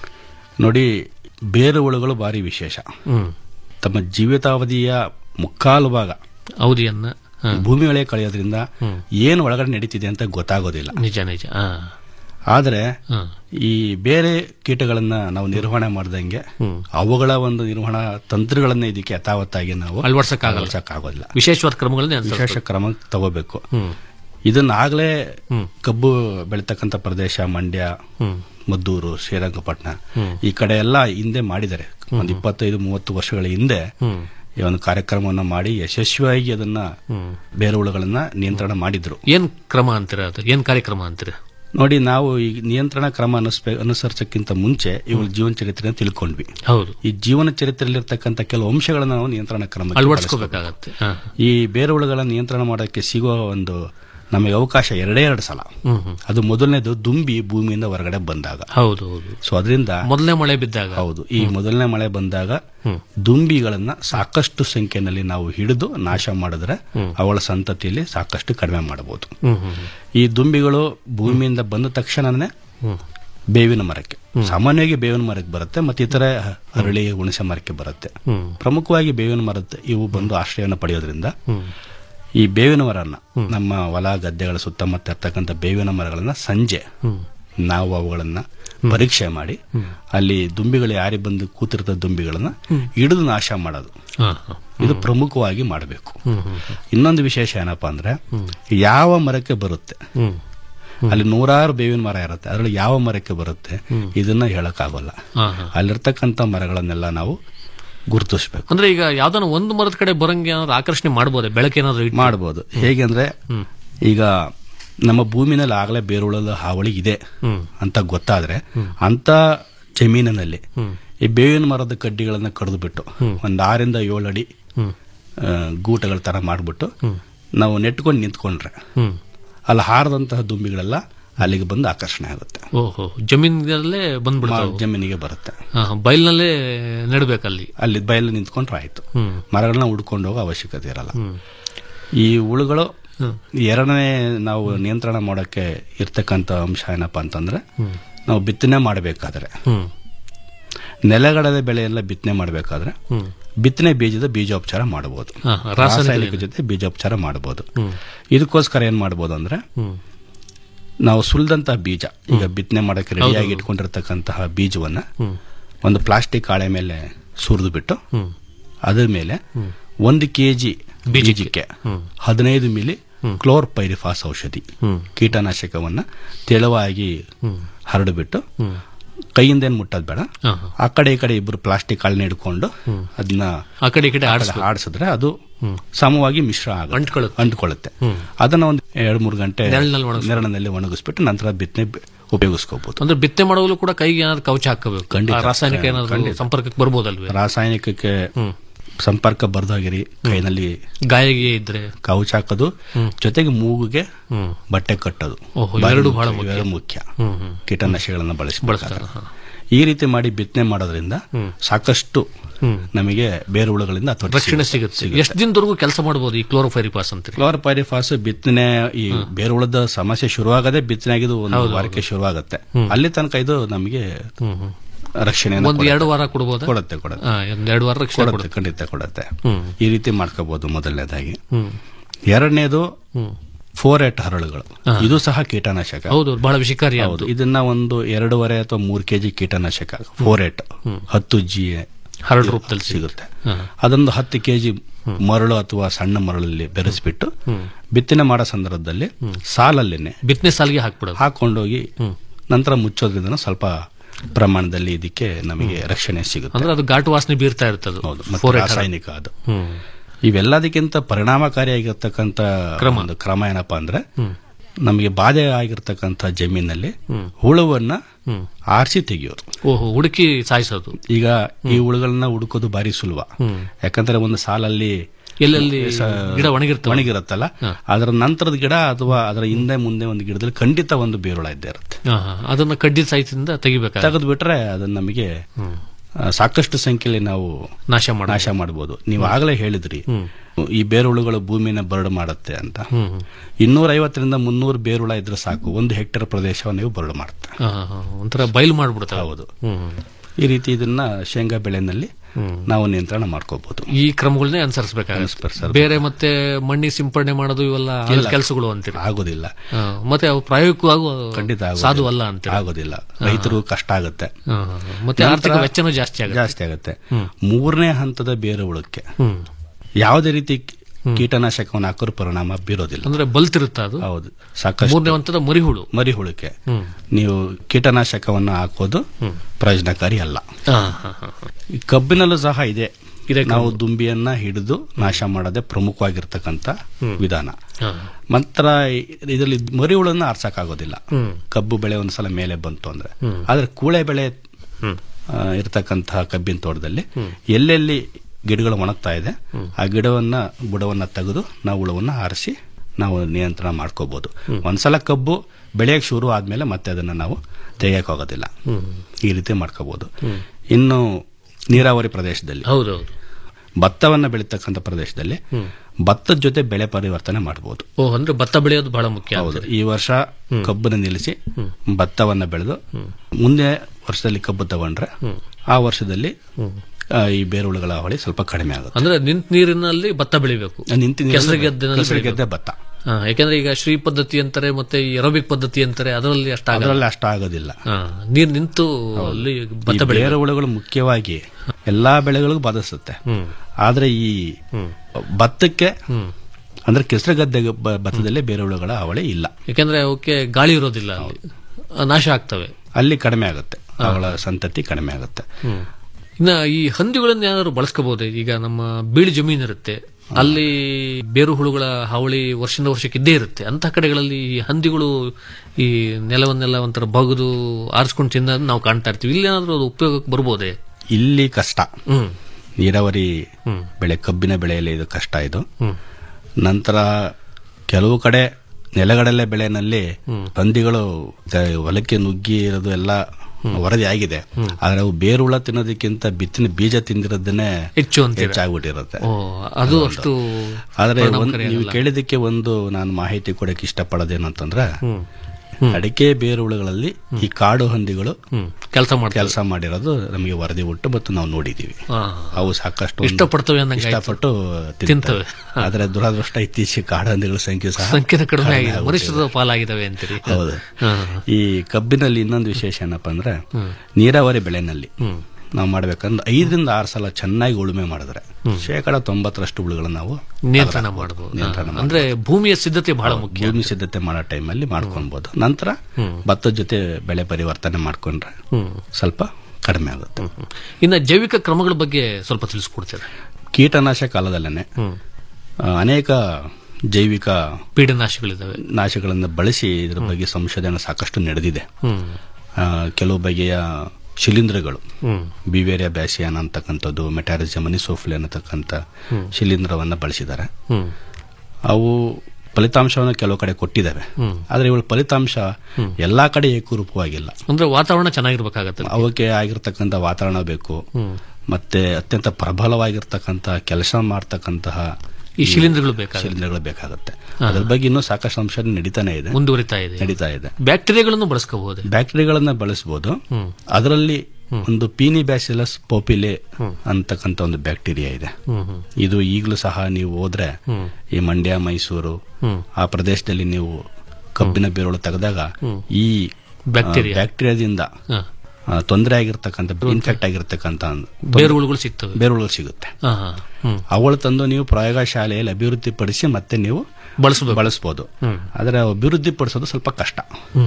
ನೋಡಿ ಬೇರೆ ಹುಳುಗಳು ಭಾರಿ ವಿಶೇಷ ಹ್ಮ್ ತಮ್ಮ ಜೀವಿತಾವಧಿಯ ಮುಕ್ಕಾಲು ಭಾಗ ಅವಧಿಯನ್ನ ಹಾ. ಭೂಮಿ ಒಳಗೆ ಕಳೆಯೋದ್ರಿಂದ ಏನು ಒಳಗಡೆ ನಡೀತಿದೆ ಅಂತ ಗೊತ್ತಾಗೋದಿಲ್ಲ ನಿಜ ನಿಜ ಹಾ. ಆದ್ರೆ ಹಾ. ಈ ಬೇರೆ ಕೀಟಗಳನ್ನ ನಾವು ನಿರ್ವಹಣೆ ಮಾಡ್ದಂಗೆ ಅವುಗಳ ಒಂದು ನಿರ್ವಹಣಾ ತಂತ್ರಗಳನ್ನ ಇದಕ್ಕೆ ಯಥಾವತ್ತಾಗಿ ನಾವು ಅಳವಡಿಸಕ್ಕಾಗಲ್ಲ. ಅಳವಡಿಸಕ್ಕಾಗೋದಿಲ್ಲ ವಿಶೇಷವಾದ ಕ್ರಮಗಳನ್ನೇ ವಿಶೇಷ ಅನುಸರಿಸಬೇಕು. ಕ್ರಮ ತಗೋಬೇಕು ಹ್ಮ್. ಇದನ್ನಾಗಲೇ ಕಬ್ಬು ಬೆಳೀತಕ್ಕಂಥ ಪ್ರದೇಶ ಮಂಡ್ಯ ಮದ್ದೂರು ಶ್ರೀರಂಗಪಟ್ಟಣ ಈ ಕಡೆ ಎಲ್ಲ ಹಿಂದೆ ಮಾಡಿದ್ದಾರೆ ಒಂದು ಇಪ್ಪತ್ತೈದು ಮೂವತ್ತು ವರ್ಷಗಳ ಹಿಂದೆ ಈ ಒಂದು ಕಾರ್ಯಕ್ರಮವನ್ನು ಮಾಡಿ ಯಶಸ್ವಿಯಾಗಿ ಅದನ್ನ ಬೇರೆ ಹುಳುಗಳನ್ನ ನಿಯಂತ್ರಣ ಮಾಡಿದ್ರು ಏನ್ ಕ್ರಮ ಅಂತೀರ ಅದು ಏನ್ ಕಾರ್ಯಕ್ರಮ ಅಂತೀರ ನೋಡಿ ನಾವು ಈ ನಿಯಂತ್ರಣ ಕ್ರಮ ಅನುಸ್ಬೆ ಅನುಸರಿಸಕ್ಕಿಂತ ಮುಂಚೆ ಇವುಗಳ ಜೀವನ ಚರಿತ್ರೆಯನ್ನು ತಿಳ್ಕೊಂಡ್ವಿ ಹೌದು ಈ ಜೀವನ ಚರಿತ್ರೆಯಲ್ಲಿರ್ತಕ್ಕಂಥ ಕೆಲವು ಅಂಶಗಳನ್ನ ನಾವು ನಿಯಂತ್ರಣ ಕ್ರಮ ಅಳವಡಿಸ್ಕೋಬೇಕಾಗತ್ತೆ ಹಾ. ಈ ಬೇರೆ ಹುಳುಗಳ ನಿಯಂತ್ರಣ ಮಾಡೋಕ್ಕೆ ಸಿಗುವ ಒಂದು ನಮಗೆ ಅವಕಾಶ ಎರಡೇ ಎರಡು ಸಲ ಹ್ಮ್ ಹ್ಮ್. ಅದು ಮೊದಲನೇದು ದುಂಬಿ ಭೂಮಿಯಿಂದ ಹೊರಗಡೆ ಬಂದಾಗ ಹೌದು ಹೌದು ಸೊ ಅದರಿಂದ ಮೊದಲನೇ ಮಳೆ ಬಿದ್ದಾಗ ಹೌದು ಈ ಮೊದಲನೇ ಮಳೆ ಬಂದಾಗ ದುಂಬಿಗಳನ್ನ ಸಾಕಷ್ಟು ಸಂಖ್ಯೆಯಲ್ಲಿ ನಾವು ಹಿಡಿದು ನಾಶ ಮಾಡಿದ್ರೆ ಅವಳ ಸಂತತಿಯಲ್ಲಿ ಸಾಕಷ್ಟು ಕಡಿಮೆ ಮಾಡಬಹುದು ಹ್ಮ್ ಹ್ಮ್ ಹ್ಮ್. ಈ ದುಂಬಿಗಳು ಭೂಮಿಯಿಂದ ಬಂದ ತಕ್ಷಣನೇ ಬೇವಿನ ಮರಕ್ಕೆ ಸಾಮಾನ್ಯವಾಗಿ ಬೇವಿನ ಮರಕ್ಕೆ ಬರುತ್ತೆ ಮತ್ತೆ ಇತರ ಅರಳಿ ಹುಣಸೆ ಮರಕ್ಕೆ ಬರುತ್ತೆ ಹ್ಮ್. ಪ್ರಮುಖವಾಗಿ ಬೇವಿನ ಮರದ ಇವು ಬಂದು ಆಶ್ರಯವನ್ನು ಪಡೆಯೋದ್ರಿಂದ ಈ ಬೇವಿನ ಮರನ್ನ ನಮ್ಮ ಹೊಲ ಗದ್ದೆಗಳ ಸುತ್ತಮುತ್ತ ಇರ್ತಕ್ಕಂಥ ಬೇವಿನ ಮರಗಳನ್ನ ಸಂಜೆ ನಾವು ಅವುಗಳನ್ನ ಪರೀಕ್ಷೆ ಮಾಡಿ ಅಲ್ಲಿ ದುಂಬಿಗಳು ಯಾರಿಗೆ ಬಂದು ಕೂತಿರ್ತ ದುಂಬಿಗಳನ್ನ ಹಿಡಿದು ನಾಶ ಮಾಡೋದು ಹಾ, ಹಾ. ಇದು ಪ್ರಮುಖವಾಗಿ ಮಾಡಬೇಕು ಹ್ಮ್ ಹ್ಮ್ ಹ್ಮ್. ಇನ್ನೊಂದು ವಿಶೇಷ ಏನಪ್ಪಾ ಅಂದ್ರೆ ಯಾವ ಮರಕ್ಕೆ ಬರುತ್ತೆ ಹ್ಮ್. ಅಲ್ಲಿ ನೂರಾರು ಬೇವಿನ ಮರ ಇರುತ್ತೆ ಅದ್ರಲ್ಲಿ ಯಾವ ಮರಕ್ಕೆ ಬರುತ್ತೆ ಇದನ್ನ ಹೇಳಕ್ಕಾಗಲ್ಲ ಹಾ, ಹಾ. ಅಲ್ಲಿರ್ತಕ್ಕಂಥ ಮರಗಳನ್ನೆಲ್ಲ ನಾವು ಗುರುತಿಸ್ಬೇಕು ಅಂದ್ರೆ ಈಗ ಯಾವ್ದಾನ ಒಂದು ಮರದ ಕಡೆ ಬರಂಗೆ ಏನಾದ್ರು ಆಕರ್ಷಣೆ ಮಾಡಬಹುದೇ ಬೆಳಕೇನಾದ್ರು ಇಟ್ಟು? ಮಾಡಬಹುದು ಹೇಗೆ ಅಂದ್ರೆ ಈಗ ನಮ್ಮ ಭೂಮಿನಲ್ಲಿ ಆಗಲೇ ಬೇರುಳದ ಹಾವಳಿ ಇದೆ ಅಂತ ಗೊತ್ತಾದ್ರೆ ಅಂತ ಜಮೀನಿನಲ್ಲಿ ಈ ಬೇವಿನ ಮರದ ಕಡ್ಡಿಗಳನ್ನ ಕಡಿದು ಬಿಟ್ಟು ಒಂದ್ ಆರಿಂದ ಏಳು ಅಡಿ ಆ, ಗೂಟಗಳ ತರ ಮಾಡ್ಬಿಟ್ಟು ನಾವು ನೆಟ್ಕೊಂಡು ನಿಂತ್ಕೊಂಡ್ರೆ ಹ್ಮ್. ಅಲ್ಲಿ ಹಾರದಂತಹ ದುಂಬಿಗಳೆಲ್ಲ ಅಲ್ಲಿಗೆ ಬಂದು ಆಕರ್ಷಣೆ ಆಗುತ್ತೆ ಓಹೋ ಜಮೀನಲ್ಲೇ ಬಂದ್ಬಿಡ್ತಾವೆ ಮ- ಜಮೀನಿಗೆ ಬರುತ್ತೆ ಹಾ, ಬೈಲ್ನಲ್ಲೇ ನೆಡ್ಬೇಕಲ್ಲಿ ಅಲ್ಲಿ ಬಯಲು ನಿಂತ್ಕೊಂಡ್ರೆ ಆಯ್ತು ಹ್ಮ್. ಮರಗಳನ್ನ ಹುಡ್ಕೊಂಡು ಹೋಗೋ ಅವಶ್ಯಕತೆ ಇರಲ್ಲ ಈ ಹುಳುಗಳು ಎರಡನೇ ನಾವು ನಿಯಂತ್ರಣ ಮಾಡೋಕ್ಕೆ ಇರ್ತಕ್ಕಂಥ ಅಂಶ ಏನಪ್ಪಾ ಅಂತಂದ್ರೆ ನಾವು ಬಿತ್ತನೆ ಮಾಡಬೇಕಾದ್ರೆ ಹ್ಮ್ ನೆಲಗಡಲೆ ಬೆಳೆ ಎಲ್ಲ ಬಿತ್ತನೆ ಮಾಡಬೇಕಾದ್ರೆ ಹ್ಮ್. ಬಿತ್ತನೆ ಬೀಜದ ಬೀಜೋಪಚಾರ ಮಾಡಬಹುದು ಹಾ, ರಾಸಾಯನಿಕ ರಾಸಾಯನಿಕ ಜೊತೆ ಬೀಜೋಪಚಾರ ಮಾಡಬಹುದು ಇದಕ್ಕೋಸ್ಕರ ಏನ್ ಮಾಡಬಹುದು ಅಂದ್ರೆ ಹ್ಮ್. ನಾವು ಸುಲಿದಂತಹ ಬೀಜ ಈಗ ಬಿತ್ತನೆ ಮಾಡಕ್ಕೆ ರೆಡಿಯಾಗಿ ಇಟ್ಕೊಂಡಿರ್ತಕ್ಕಂತಹ ಬೀಜವನ್ನ ಒಂದು ಪ್ಲಾಸ್ಟಿಕ್ ಹಾಳೆ ಮೇಲೆ ಸುರಿದು ಬಿಟ್ಟು ಅದ್ರ ಮೇಲೆ ಒಂದು ಕೆಜಿ ಬೀಜಕ್ಕೆ ಹದಿನೈದು ಮಿಲಿ ಕ್ಲೋರ್ ಪೈರಿಫಾಸ್ ಔಷಧಿ ಕೀಟನಾಶಕವನ್ನ ತೆಳುವಾಗಿ ಹರಡಿಬಿಟ್ಟು ಕೈಯಿಂದ ಏನ್ ಮುಟ್ಟೋದ್ ಬೇಡ ಹಾ, ಆ ಕಡೆ ಈ ಕಡೆ ಇಬ್ರು ಪ್ಲಾಸ್ಟಿಕ್ ಹಾಳನ್ನ ಹಿಡ್ಕೊಂಡು ಅದನ್ನ ಆ ಕಡೆ ಈ ಕಡೆ ಆಡಿಸ್ಬೇಕು. ಆಡಿಸಿದ್ರೆ ಅದು ಸಮವಾಗಿ ಮಿಶ್ರ ಆಗುತ್ತೆ ಅಂಟ್ಕೊಳ್ಳುತ್ತೆ. ಅಂಟ್ಕೊಳ್ಳುತ್ತೆ ಅದನ್ನ ಒಂದು ಎರಡು ಮೂರು ಗಂಟೆ ನೆರಳಿನಲ್ಲಿ ಒಣಗಿಸ್ಬೇಕು. ನೆರಳಿನಲ್ಲಿ ಒಣಗಿಸ್ಬಿಟ್ಟು ನಂತರ ಬಿತ್ತನೆ ಉಪಯೋಗಿಸ್ಕೋಬಹುದು ಅಂದ್ರೆ ಬಿತ್ತೆ ಮಾಡುವಾಗಲೂ ಕೂಡ ಕೈಗೆ ಏನಾದ್ರು ಕವಚ ಹಾಕಬೇಕು ಖಂಡಿತ. ಆ ರಾಸಾಯನಿಕ ಏನಾದ್ರು ಖಂಡಿತ. ಸಂಪರ್ಕಕ್ಕೆ ಬರ್ಬೋದಲ್ವೇ ರಾಸಾಯನಿಕಕ್ಕೆ ಸಂಪರ್ಕ ಬರ್ದಾಗಿರಿ ಕೈನಲ್ಲಿ ಗಾಯಗೆ ಇದ್ರೆ ಕೌಚ್ ಹಾಕೋದು ಜೊತೆಗೆ ಮೂಗುಗೆ ಹ್ಮ್. ಬಟ್ಟೆ ಕಟ್ಟೋದು ಓಹೋ, ಬಾಯಿ ಇವೆರಡು ಮುಚ್ಚ- ಬಹಳ ಮುಖ್ಯ. ಇವೆರಡು ಮುಖ್ಯ ಹ್ಮ್, ಹ್ಮ್. ಕೀಟನಾಶಕಗಳನ್ನ ಬಳಸಿ ಬಳಸ್ತಾರೆ, ಹಾ. ಈ ರೀತಿ ಮಾಡಿ ಬಿತ್ತನೆ ಮಾಡೋದ್ರಿಂದ ಸಾಕಷ್ಟು ನಮಗೆ ಬೇರೆ ಹುಳುಗಳಿಂದ ಹತೋಟಿ ರಕ್ಷಣೆ ಸಿಗುತ್ತೆ ಎಷ್ಟು ದಿನದವರೆಗೂ ಕೆಲಸ ಮಾಡಬಹುದು ಈ ಕ್ಲೋರೋಫೈರಿಪಾಸ್ ಅಂತ ಕ್ಲೋರ್ಪೈರಿಫಾಸ್ ಬಿತ್ತನೆ ಈ ಬೇರೆ ಹುಳದ ಸಮಸ್ಯೆ ಶುರುವಾಗದೆ ಬಿತ್ತನೆ ಆಗಿದ್ದು ಒಂದು ವಾರಕ್ಕೆ ಶುರುವಾಗುತ್ತೆ ಅಲ್ಲಿ ತನಕ ಇದು ನಮಗೆ ರಕ್ಷಣೆ ಒಂದ್ ಎರಡು ವಾರ ಕೊಡ್ಬೋದಾ? ಕೊಡುತ್ತೆ ಕೊಡುತ್ತೆ ಹಾ, ಒಂದ್ ಎರಡು ವಾರ ರಕ್ಷಣೆ ಕೊಡುತ್ತೆ ಖಂಡಿತ ಕೊಡುತ್ತೆ ಹ್ಮ್. ಈ ರೀತಿ ಮಾಡ್ಕೋಬಹುದು ಮೊದಲನೇದಾಗಿ ಹ್ಮ್. ಎರಡನೇದು ಹ್ಮ್. ಫೋರೆಟ್ ಹರಳುಗಳು ಇದು ಸಹ ಕೀಟನಾಶಕ ಹೌದು ಬಹಳ ವಿಷಕಾರಿ ಹೌದು ಇದನ್ನ ಒಂದು ಎರಡೂವರೆ ಅಥವಾ ಮೂರು ಕೆಜಿ ಕೀಟನಾಶಕ ಫೋರೆಟ್ ಹತ್ತು ಜಿ ಹರಳು ರೂಪದಲ್ಲಿ ಸಿಗುತ್ತೆ ಹಾ. ಅದೊಂದು ಹತ್ತು ಕೆಜಿ ಮರಳು ಅಥವಾ ಸಣ್ಣ ಮರಳಲ್ಲಿ ಬೆರೆಸ್ಬಿಟ್ಟು ಬಿತ್ತನೆ ಮಾಡೋ ಸಂದರ್ಭದಲ್ಲಿ ಸಾಲಲ್ಲೇನೆ ಬಿತ್ತನೆ ಸಾಲಿಗೆ ಹಾಕ್ಬಿಡೋದು ಹಾಕೊಂಡೋಗಿ ನಂತರ ಮುಚ್ಚೋದ್ರಿಂದ ಸ್ವಲ್ಪ ಪ್ರಮಾಣದಲ್ಲಿ ಇದಕ್ಕೆ ನಮಗೆ ರಕ್ಷಣೆ ಸಿಗುತ್ತೆ ಅಂದ್ರೆ ಅದು ಘಾಟು ವಾಸನೆ ಬೀರ್ತಾ ಇರ್ತದೆ ಹೌದು ಮತ್ತೆ Foreign ಹರಳು. ರಾಸಾಯನಿಕ ಅದು ಹ್ಮ್. ಇವೆಲ್ಲದಕ್ಕಿಂತ ಪರಿಣಾಮಕಾರಿಯಾಗಿರ್ತಕ್ಕಂಥ ಕ್ರಮ. ಒಂದು ಕ್ರಮ ಏನಪ್ಪಾ ಅಂದ್ರೆ ನಮಗೆ ಬಾಧೆ ಆಗಿರ್ತಕ್ಕಂಥ ಜಮೀನಲ್ಲಿ ಹುಳುವನ್ನ ಆರಿಸಿ ತೆಗೆಯೋದು ಓಹೋ ಹುಡುಕಿ ಸಾಯಿಸೋದು ಈಗ ಈ ಹುಳುಗಳನ್ನ ಹುಡುಕೋದು ಬಾರಿ ಸುಲಭ ಯಾಕಂದ್ರೆ ಒಂದು ಸಾಲಲ್ಲಿ ಎಲ್ಲೆಲ್ಲಿ ಸ- ಗಿಡ ಒಣಗಿರ್ತವೆ. ಒಣಗಿರುತ್ತಲ್ಲ ಅದರ ನಂತರದ ಗಿಡ ಅಥವಾ ಅದರ ಹಿಂದೆ ಮುಂದೆ ಒಂದು ಗಿಡದಲ್ಲಿ ಖಂಡಿತ ಒಂದು ಬೇರುಳ ಇದ್ದೇ ಇರುತ್ತೆ ಹಾ, ಹಾ. ಅದನ್ನ ಕಡ್ಡಿ ಸಾಯಿಸಿಂದ ತೆಗಿಬೇಕಾಗ ತೆಗೆದು ಬಿಟ್ರೆ ಅದನ್ನ ನಮಗೆ ಆ, ಸಾಕಷ್ಟು ಸಂಖ್ಯೆಯಲ್ಲಿ ನಾವು ನಾಶ ಮಾಡ ನಾಶ ಮಾಡಬಹುದು ನೀವು ಆಗಲೇ ಹೇಳಿದ್ರಿ ಈ ಬೇರುಳುಗಳು ಭೂಮಿನ ಬರಡು ಮಾಡುತ್ತೆ ಅಂತ ಇನ್ನೂರ ಐವತ್ತರಿಂದ ಮುನ್ನೂರು ಬೇರುಳ ಇದ್ರೆ ಸಾಕು ಒಂದು ಹೆಕ್ಟೇರ್ ಪ್ರದೇಶವನ್ನು ನೀವು ಬರಡು ಮಾಡುತ್ತೆ ಒಂಥರ ಬಯಲು ಮಾಡ್ಬಿಡ್ತಾರೆ ಹೌದು ಈ ರೀತಿ ಇದನ್ನ ಶೇಂಗಾ ಬೆಳೆನಲ್ಲಿ ನಾವು ನಿಯಂತ್ರಣ ಮಾಡ್ಕೋಬಹುದು ಈ ಕ್ರಮಗಳನ್ನೇ ಅನುಸರಿಸಬೇಕಾಗುತ್ತೆ ಬೇರೆ ಮತ್ತೆ ಮಣ್ಣಿ ಸಿಂಪಡಣೆ ಮಾಡೋದು ಇವೆಲ್ಲ ಇಲ್ಲ. ಕೆಲಸಗಳು ಅಂತೀರಿ ಆಗೋದಿಲ್ಲ ಹಾ, ಮತ್ತೆ ಅವು ಪ್ರಾಯೋಗಿಕವಾಗೂ ಖಂಡಿತ ಆಗೋದಿಲ್ಲ. ಸಾಧು ಅಲ್ಲ ಅಂತ ಆಗೋದಿಲ್ಲ ರೈತರು ಕಷ್ಟ ಆಗುತ್ತೆ ಮತ್ತೆ ನಂತರ ಆರ್ಥಿಕ ವೆಚ್ಚನೂ ಜಾಸ್ತಿ ಆಗುತ್ತೆ ಜಾಸ್ತಿ ಆಗುತ್ತೆ ಮೂರನೇ ಹಂತದ ಬೇರೆ ಹುಳಕ್ಕೆ ಹ್ಮ್. ಯಾವುದೇ ರೀತಿ ಕೀಟನಾಶಕವನ್ನು ಹಾಕೋರು ಪರಿಣಾಮ ಬೀರೋದಿಲ್ಲ ಅಂದ್ರೆ ಬಲ್ತಿರುತ್ತ ಅದು ಹೌದು ಸಾಕಷ್ಟು ಮೂರನೇ ಹಂತದ ಮರಿಹುಳು ಮರಿಹುಳಕ್ಕೆ ಹ್ಮ್. ನೀವು ಕೀಟನಾಶಕವನ್ನು ಹಾಕೋದು ಪ್ರಯೋಜನಕಾರಿ ಅಲ್ಲ ಹಾ, ಹಾ, ಹಾ, ಹಾ. ಈ ಕಬ್ಬಿನಲ್ಲೂ ಸಹ ಇದೆ ಇದೆ ನಾವು ದುಂಬಿಯನ್ನ ಹಿಡಿದು ನಾಶ ಮಾಡೋದೇ ಪ್ರಮುಖವಾಗಿರ್ತಕ್ಕಂಥ ವಿಧಾನ ಹಾ. ಮಾತ್ರ ಇದರಲ್ಲಿ ಮರಿಹುಳನ್ನ ಆರ್ಸಕ್ಕಾಗೋದಿಲ್ಲ ಹ್ಮ್. ಕಬ್ಬು ಬೆಳೆ ಒಂದ್ಸಲ ಮೇಲೆ ಬಂತು ಅಂದ್ರೆ ಆದ್ರೆ ಕೂಳೆ ಬೆಳೆ ಆ, ಇರ್ತಕ್ಕಂತಹ ಕಬ್ಬಿನ ತೋಟದಲ್ಲಿ ಎಲ್ಲೆಲ್ಲಿ ಗಿಡಗಳು ಒಣಗ್ತಾ ಇದೆ ಆ ಗಿಡವನ್ನ ಬುಡವನ್ನ ತೆಗೆದು ನಾವು ಹುಳವನ್ನ ಆರಿಸಿ ನಾವು ನಿಯಂತ್ರಣ ಮಾಡ್ಕೋಬಹುದು ಒಂದ್ಸಲ ಕಬ್ಬು ಬೆಳೆಯಕ್ಕೆ ಶುರು ಆದ್ಮೇಲೆ ಮತ್ತೆ ಅದನ್ನ ನಾವು ತೆಗೆಯಕ್ ಹೋಗೋದಿಲ್ಲ ಈ ರೀತಿ ಮಾಡ್ಕೋಬಹುದು ಇನ್ನು ನೀರಾವರಿ ಪ್ರದೇಶದಲ್ಲಿ ಹೌದೌದು ಭತ್ತವನ್ನ ಬೆಳೀತಕ್ಕಂಥ ಪ್ರದೇಶದಲ್ಲಿ ಭತ್ತದ ಜೊತೆ ಬೆಳೆ ಪರಿವರ್ತನೆ ಮಾಡಬಹುದು ಓ ಅಂದ್ರೆ ಭತ್ತ ಬೆಳೆಯೋದು ಬಹಳ ಮುಖ್ಯ ಹೌದು ಈ ವರ್ಷ ಕಬ್ಬನ್ನ ನಿಲ್ಲಿಸಿ ಭತ್ತವನ್ನ ಬೆಳೆದು ಮುಂದೆ ವರ್ಷದಲ್ಲಿ ಕಬ್ಬು ತಗೊಂಡ್ರೆ ಆ ವರ್ಷದಲ್ಲಿ ಆ, ಈ ಬೇರುಳುಗಳ ಹಾವಳಿ ಸ್ವಲ್ಪ ಕಡಿಮೆ ಆಗುತ್ತೆ ಅಂದ್ರೆ ನಿಂತ ನೀರಿನಲ್ಲಿ ಭತ್ತ ಬೆಳಿಬೇಕು ನಿಂತ ನೀರಿನಲ್ಲಿ ಕೆಸರುಗೆದ್ದೆನಲ್ಲಿ ಕೆಸರುಗೆದ್ದೆ ಬೆಳಿಬೇಕು. ಭತ್ತ ಹಾ, ಯಾಕಂದ್ರೆ ಈಗ ಶ್ರೀ ಪದ್ಧತಿ ಅಂತಾರೆ ಮತ್ತೆ ಈ ಎರೋಬಿಕ್ ಪದ್ಧತಿ ಅಂತಾರೆ ಅದರಲ್ಲಿ ಅಷ್ಟ ಅದರಲ್ಲಿ ಅಷ್ಟ ಆಗೋದಿಲ್ಲ ನೀರ್ ನಿಂತು ಅಲ್ಲಿ ಭತ್ತ ಈ ಬೆಳೆ ಬೇರೆ ಹುಳುಗಳು ಮುಖ್ಯವಾಗಿ ಎಲ್ಲಾ ಬೆಳೆಗಳಿಗೂ ಬಾಧಿಸುತ್ತೆ ಆದ್ರೆ ಈ ಭತ್ತಕ್ಕೆ ಅಂದ್ರೆ ಕೆಸರು ಗದ್ದೆ ಭತ್ತದಲ್ಲಿ ಬೇರೆ ಹುಳುಗಳ ಹಾವಳಿ ಇಲ್ಲ ಯಾಕಂದ್ರೆ ಅವಕ್ಕೆ ಗಾಳಿ ಇರೋದಿಲ್ಲ ಅಲ್ಲಿ ಆ, ನಾಶ ಆಗ್ತವೆ ಅಲ್ಲಿ ಕಡಿಮೆ ಆಗುತ್ತೆ ಅವಳ ಸಂತತಿ ಕಡಿಮೆ ಆಗುತ್ತೆ ಇನ್ನ ಈ ಹಂದಿಗಳನ್ನ ಏನಾದ್ರು ಬಳಸ್ಕೋಬಹುದೇ ಈಗ ನಮ್ಮ ಬೀಳು ಜಮೀನು ಇರುತ್ತೆ ಅಲ್ಲಿ ಬೇರು ಹುಳುಗಳ ಹಾವಳಿ ವರ್ಷದಿಂದ ವರ್ಷಕ್ಕೆ ಇದ್ದೇ ಇರುತ್ತೆ ಅಂತ ಕಡೆಗಳಲ್ಲಿ ಈ ಹಂದಿಗಳು ಈ ನೆಲವನ್ನೆಲ್ಲ ಒಂಥರ ಬಗದು ಆರಿಸ್ಕೊಂಡು ತಿನ್ನೋದು ನಾವು ಕಾಣ್ತಾ ಇರ್ತೀವಿ ಇಲ್ಲಿ ಏನಾದ್ರು ಅದು ಉಪಯೋಗಕ್ಕೆ ಬರ್ಬೋದೇ ಇಲ್ಲಿ ಕಷ್ಟ ಹ್ಮ್ ನೀರಾವರಿ ಬೆಳೆ ಕಬ್ಬಿನ ಬೆಳೆಯಲ್ಲಿ ಇದು ಕಷ್ಟ ಇದು ನಂತರ ಕೆಲವು ಕಡೆ ನೆಲಗಡಲೆ ಬೆಳೆನಲ್ಲಿ ಹಂದಿಗಳು ತ- ಹೊಲಕ್ಕೆ ನುಗ್ಗಿ ಇರೋದು ಎಲ್ಲ ವರದಿ ಆಗಿದೆ ಆದ್ರೆ ಅವು ಬೇರುಳ ತಿನ್ನೋದಕ್ಕಿಂತ ಬಿತ್ತಿನ ಬೀಜ ತಿಂದಿರೋದನ್ನೇ ಹೆಚ್ಚು ಅಂತೀರ? ಹೆಚ್ಚಾಗ್ಬಿಟ್ಟಿರುತ್ತೆ ಓ, ಅದು ಅಷ್ಟು ಆದ್ರೆ ಒಂದ್- ಪರಿಣಾಮಕಾರಿ ನೀವು ಅಲ್ಲ. ಕೇಳಿದಕ್ಕೆ ಒಂದು ನಾನು ಮಾಹಿತಿ ಕೊಡಕ್ಕೆ ಇಷ್ಟಪಡೋದೇನು ಅಂತಂದ್ರೆ ಅಡಿಕೆ ಬೇರುಳುಗಳಲ್ಲಿ ಈ ಕಾಡು ಹಂದಿಗಳು ಕೆಲಸ ಮಾಡಿ ಕೆಲಸ ಮಾಡಿರೋದು ನಮಗೆ ವರದಿ ಉಂಟು ಮತ್ತು ನಾವು ನೋಡಿದೀವಿ ಹಾ. ಅವು ಸಾಕಷ್ಟು ಒಂದು ಇಷ್ಟಪಡ್ತವೆ ಅಂದಂಗೆ ಆಯ್ತು. ಇಷ್ಟಪಟ್ಟು ತಿಂತವೆ. ತಿಂತವೆ ಆದ್ರೆ ದುರದೃಷ್ಟ ಇತ್ತೀಚೆಗೆ ಕಾಡು ಹಂದಿಗಳ ಸಂಖ್ಯೆ ಸಹ ಸಂಖ್ಯೆ ಕಡಿಮೆ ಆಗಿದೆ ಆಗ್ಬಿಟ್ಟಿದೆ. ಮನುಷ್ಯರ ಪಾಲಾಗಿದ್ದಾವೆ ಅಂತೀರಿ ಹೌದು ಹಾ. ಈ ಕಬ್ಬಿನಲ್ಲಿ ಇನ್ನೊಂದು ವಿಶೇಷ ಏನಪ್ಪಾ ಅಂದ್ರೆ ನೀರಾವರಿ ಬೆಳೆನಲ್ಲಿ ನಾವು ಮಾಡ್ಬೇಕಂದ್ರೆ ಐದರಿಂದ ಆರು ಸಲ ಚೆನ್ನಾಗಿ ಉಳುಮೆ ಮಾಡಿದ್ರೆ ಶೇಕಡ ತೊಂಬತ್ತರಷ್ಟು ಹುಳುಗಳನ್ನ ನಾವು ನಿಯಂತ್ರಣ ತೆಗೆದಾಕ್ಬೋದು. ಮಾಡಬಹುದು ನಿಯಂತ್ರಣ ಮಾಡ್ಬೋದು. ಅಂದ್ರೆ ಭೂಮಿಯ ಸಿದ್ಧತೆ ಬಹಳ ಮುಖ್ಯ ಭೂಮಿ ಸಿದ್ಧತೆ ಮಾಡೋ ಟೈಮಲ್ಲಿ ಮಾಡ್ಕೊಬಹುದು ನಂತರ ಭತ್ತದ ಜೊತೆ ಬೆಳೆ ಪರಿವರ್ತನೆ ಮಾಡ್ಕೊಂಡ್ರೆ ಸ್ವಲ್ಪ ಕಡಿಮೆ ಆಗುತ್ತೆ ಇನ್ನು ಜೈವಿಕ ಕ್ರಮಗಳ ಬಗ್ಗೆ ಸ್ವಲ್ಪ ತಿಳಿಸ್ಕೊಡ್ತೀರಾ ಕೀಟನಾಶ ಕಾಲದಲ್ಲೇನೆ ಆ, ಅನೇಕ ಜೈವಿಕ ಪೀಡನಾಶಗಳಿದ್ದಾವೆ ನಾಶಗಳನ್ನು ಬಳಸಿ ಇದ್ರ ಬಗ್ಗೆ ಸಂಶೋಧನೆ ಸಾಕಷ್ಟು ನಡೆದಿದೆ ಹ್ಮ್. ಆ, ಕೆಲವು ಬಗೆಯ ಶಿಲೀಂಧ್ರಗಳು ಹ್ಮ್. ಬಿವೇರಿಯಾ ಬ್ಯಾಸಿಯಾನ್ ಅಂತಕ್ಕಂಥದ್ದು ಮೆಟಾರಿಸಮ್ ಅನಿಸೋಫ್ಲಿ ಅನ್ನತಕ್ಕಂಥ ಶಿಲೀಂಧ್ರವನ್ನ ಬಳಸಿದ್ದಾರೆ ಹ್ಮ್. ಅವು ಫಲಿತಾಂಶವನ್ನು ಕೆಲವು ಕಡೆ ಕೊಟ್ಟಿದ್ದಾವೆ ಆದ್ರೆ ಇವುಗಳ ಫಲಿತಾಂಶ ಎಲ್ಲಾ ಕಡೆ ಏಕರೂಪವಾಗಿಲ್ಲ ಅಂದ್ರೆ ವಾತಾವರಣ ಚೆನ್ನಾಗಿರ್ಬೇಕಾಗತ್ತೆ ಅವಕ್ಕೆ ಆಗಿರ್ತಕ್ಕಂಥ ವಾತಾವರಣ ಬೇಕು ಮತ್ತೆ ಅತ್ಯಂತ ಪ್ರಬಲವಾಗಿರ್ತಕ್ಕಂಥ ಕೆಲಸ ಮಾಡ್ತಕ್ಕಂತಹ ಈ ಶಿಲೀಂಧ್ರಗಳು ಬೇಕಾಗುತ್ತೆ ಶಿಲೀಂಧ್ರಗಳು ಬೇಕಾಗುತ್ತೆ ಅದ್ರ ಬಗ್ಗೆ ಇನ್ನೂ ಸಾಕಷ್ಟು ಸಂಶೋಧನೆ ನಡೀತಾನೆ ಇದೆ ಮುಂದುವರಿತಾ ಇದೆ ನಡೀತಾ ಇದೆ ಬ್ಯಾಕ್ಟೀರಿಯಾಗಳನ್ನು ಬಳಸ್ಕೋಬಹುದು ಬ್ಯಾಕ್ಟೀರಿಯಾಗಳನ್ನ ಬಳಸಬಹುದು ಅದರಲ್ಲಿ ಒಂದು ಪೀನಿ ಬ್ಯಾಸಿಲಸ್ ಪೋಪಿಲೆ ಅಂತಕ್ಕಂಥ ಒಂದು ಬ್ಯಾಕ್ಟೀರಿಯಾ ಇದೆ ಇದು ಈಗಲೂ ಸಹ ನೀವು ಹೋದ್ರೆ ಈ ಮಂಡ್ಯ ಮೈಸೂರು ಆ ಪ್ರದೇಶದಲ್ಲಿ ನೀವು ಕಬ್ಬಿನ ಬೇರುಗಳು ತೆಗೆದಾಗ ಈ ಬ್ಯಾಕ್ಟೀರಿಯಾ. ಬ್ಯಾಕ್ಟೀರಿಯಾದಿಂದ ಹಾ. ತೊಂದರೆ ಆಗಿರ್ತಕ್ಕಂಥ ಇನ್ಫೆಕ್ಟ್ ಆಗಿರ್ತಕ್ಕಂಥ ಬೇರುಹುಳುಗಳು ಸಿಗ್ತವೆ ಬೇರುಗಳು ಸಿಗುತ್ತೆ ಹಾ, ಹಾ. ಹ್ಮ್. ಅವಳು ತಂದು ನೀವು ಪ್ರಯೋಗಶಾಲೆಯಲ್ಲಿ ಅಭಿವೃದ್ಧಿ ಪಡಿಸಿ ಮತ್ತೆ ನೀವು ಬಳಸಬೇಕು ಬಳಸಬಹುದು ಆದ್ರೆ ಅಭಿವೃದ್ಧಿ ಪಡಿಸೋದು ಸ್ವಲ್ಪ ಕಷ್ಟ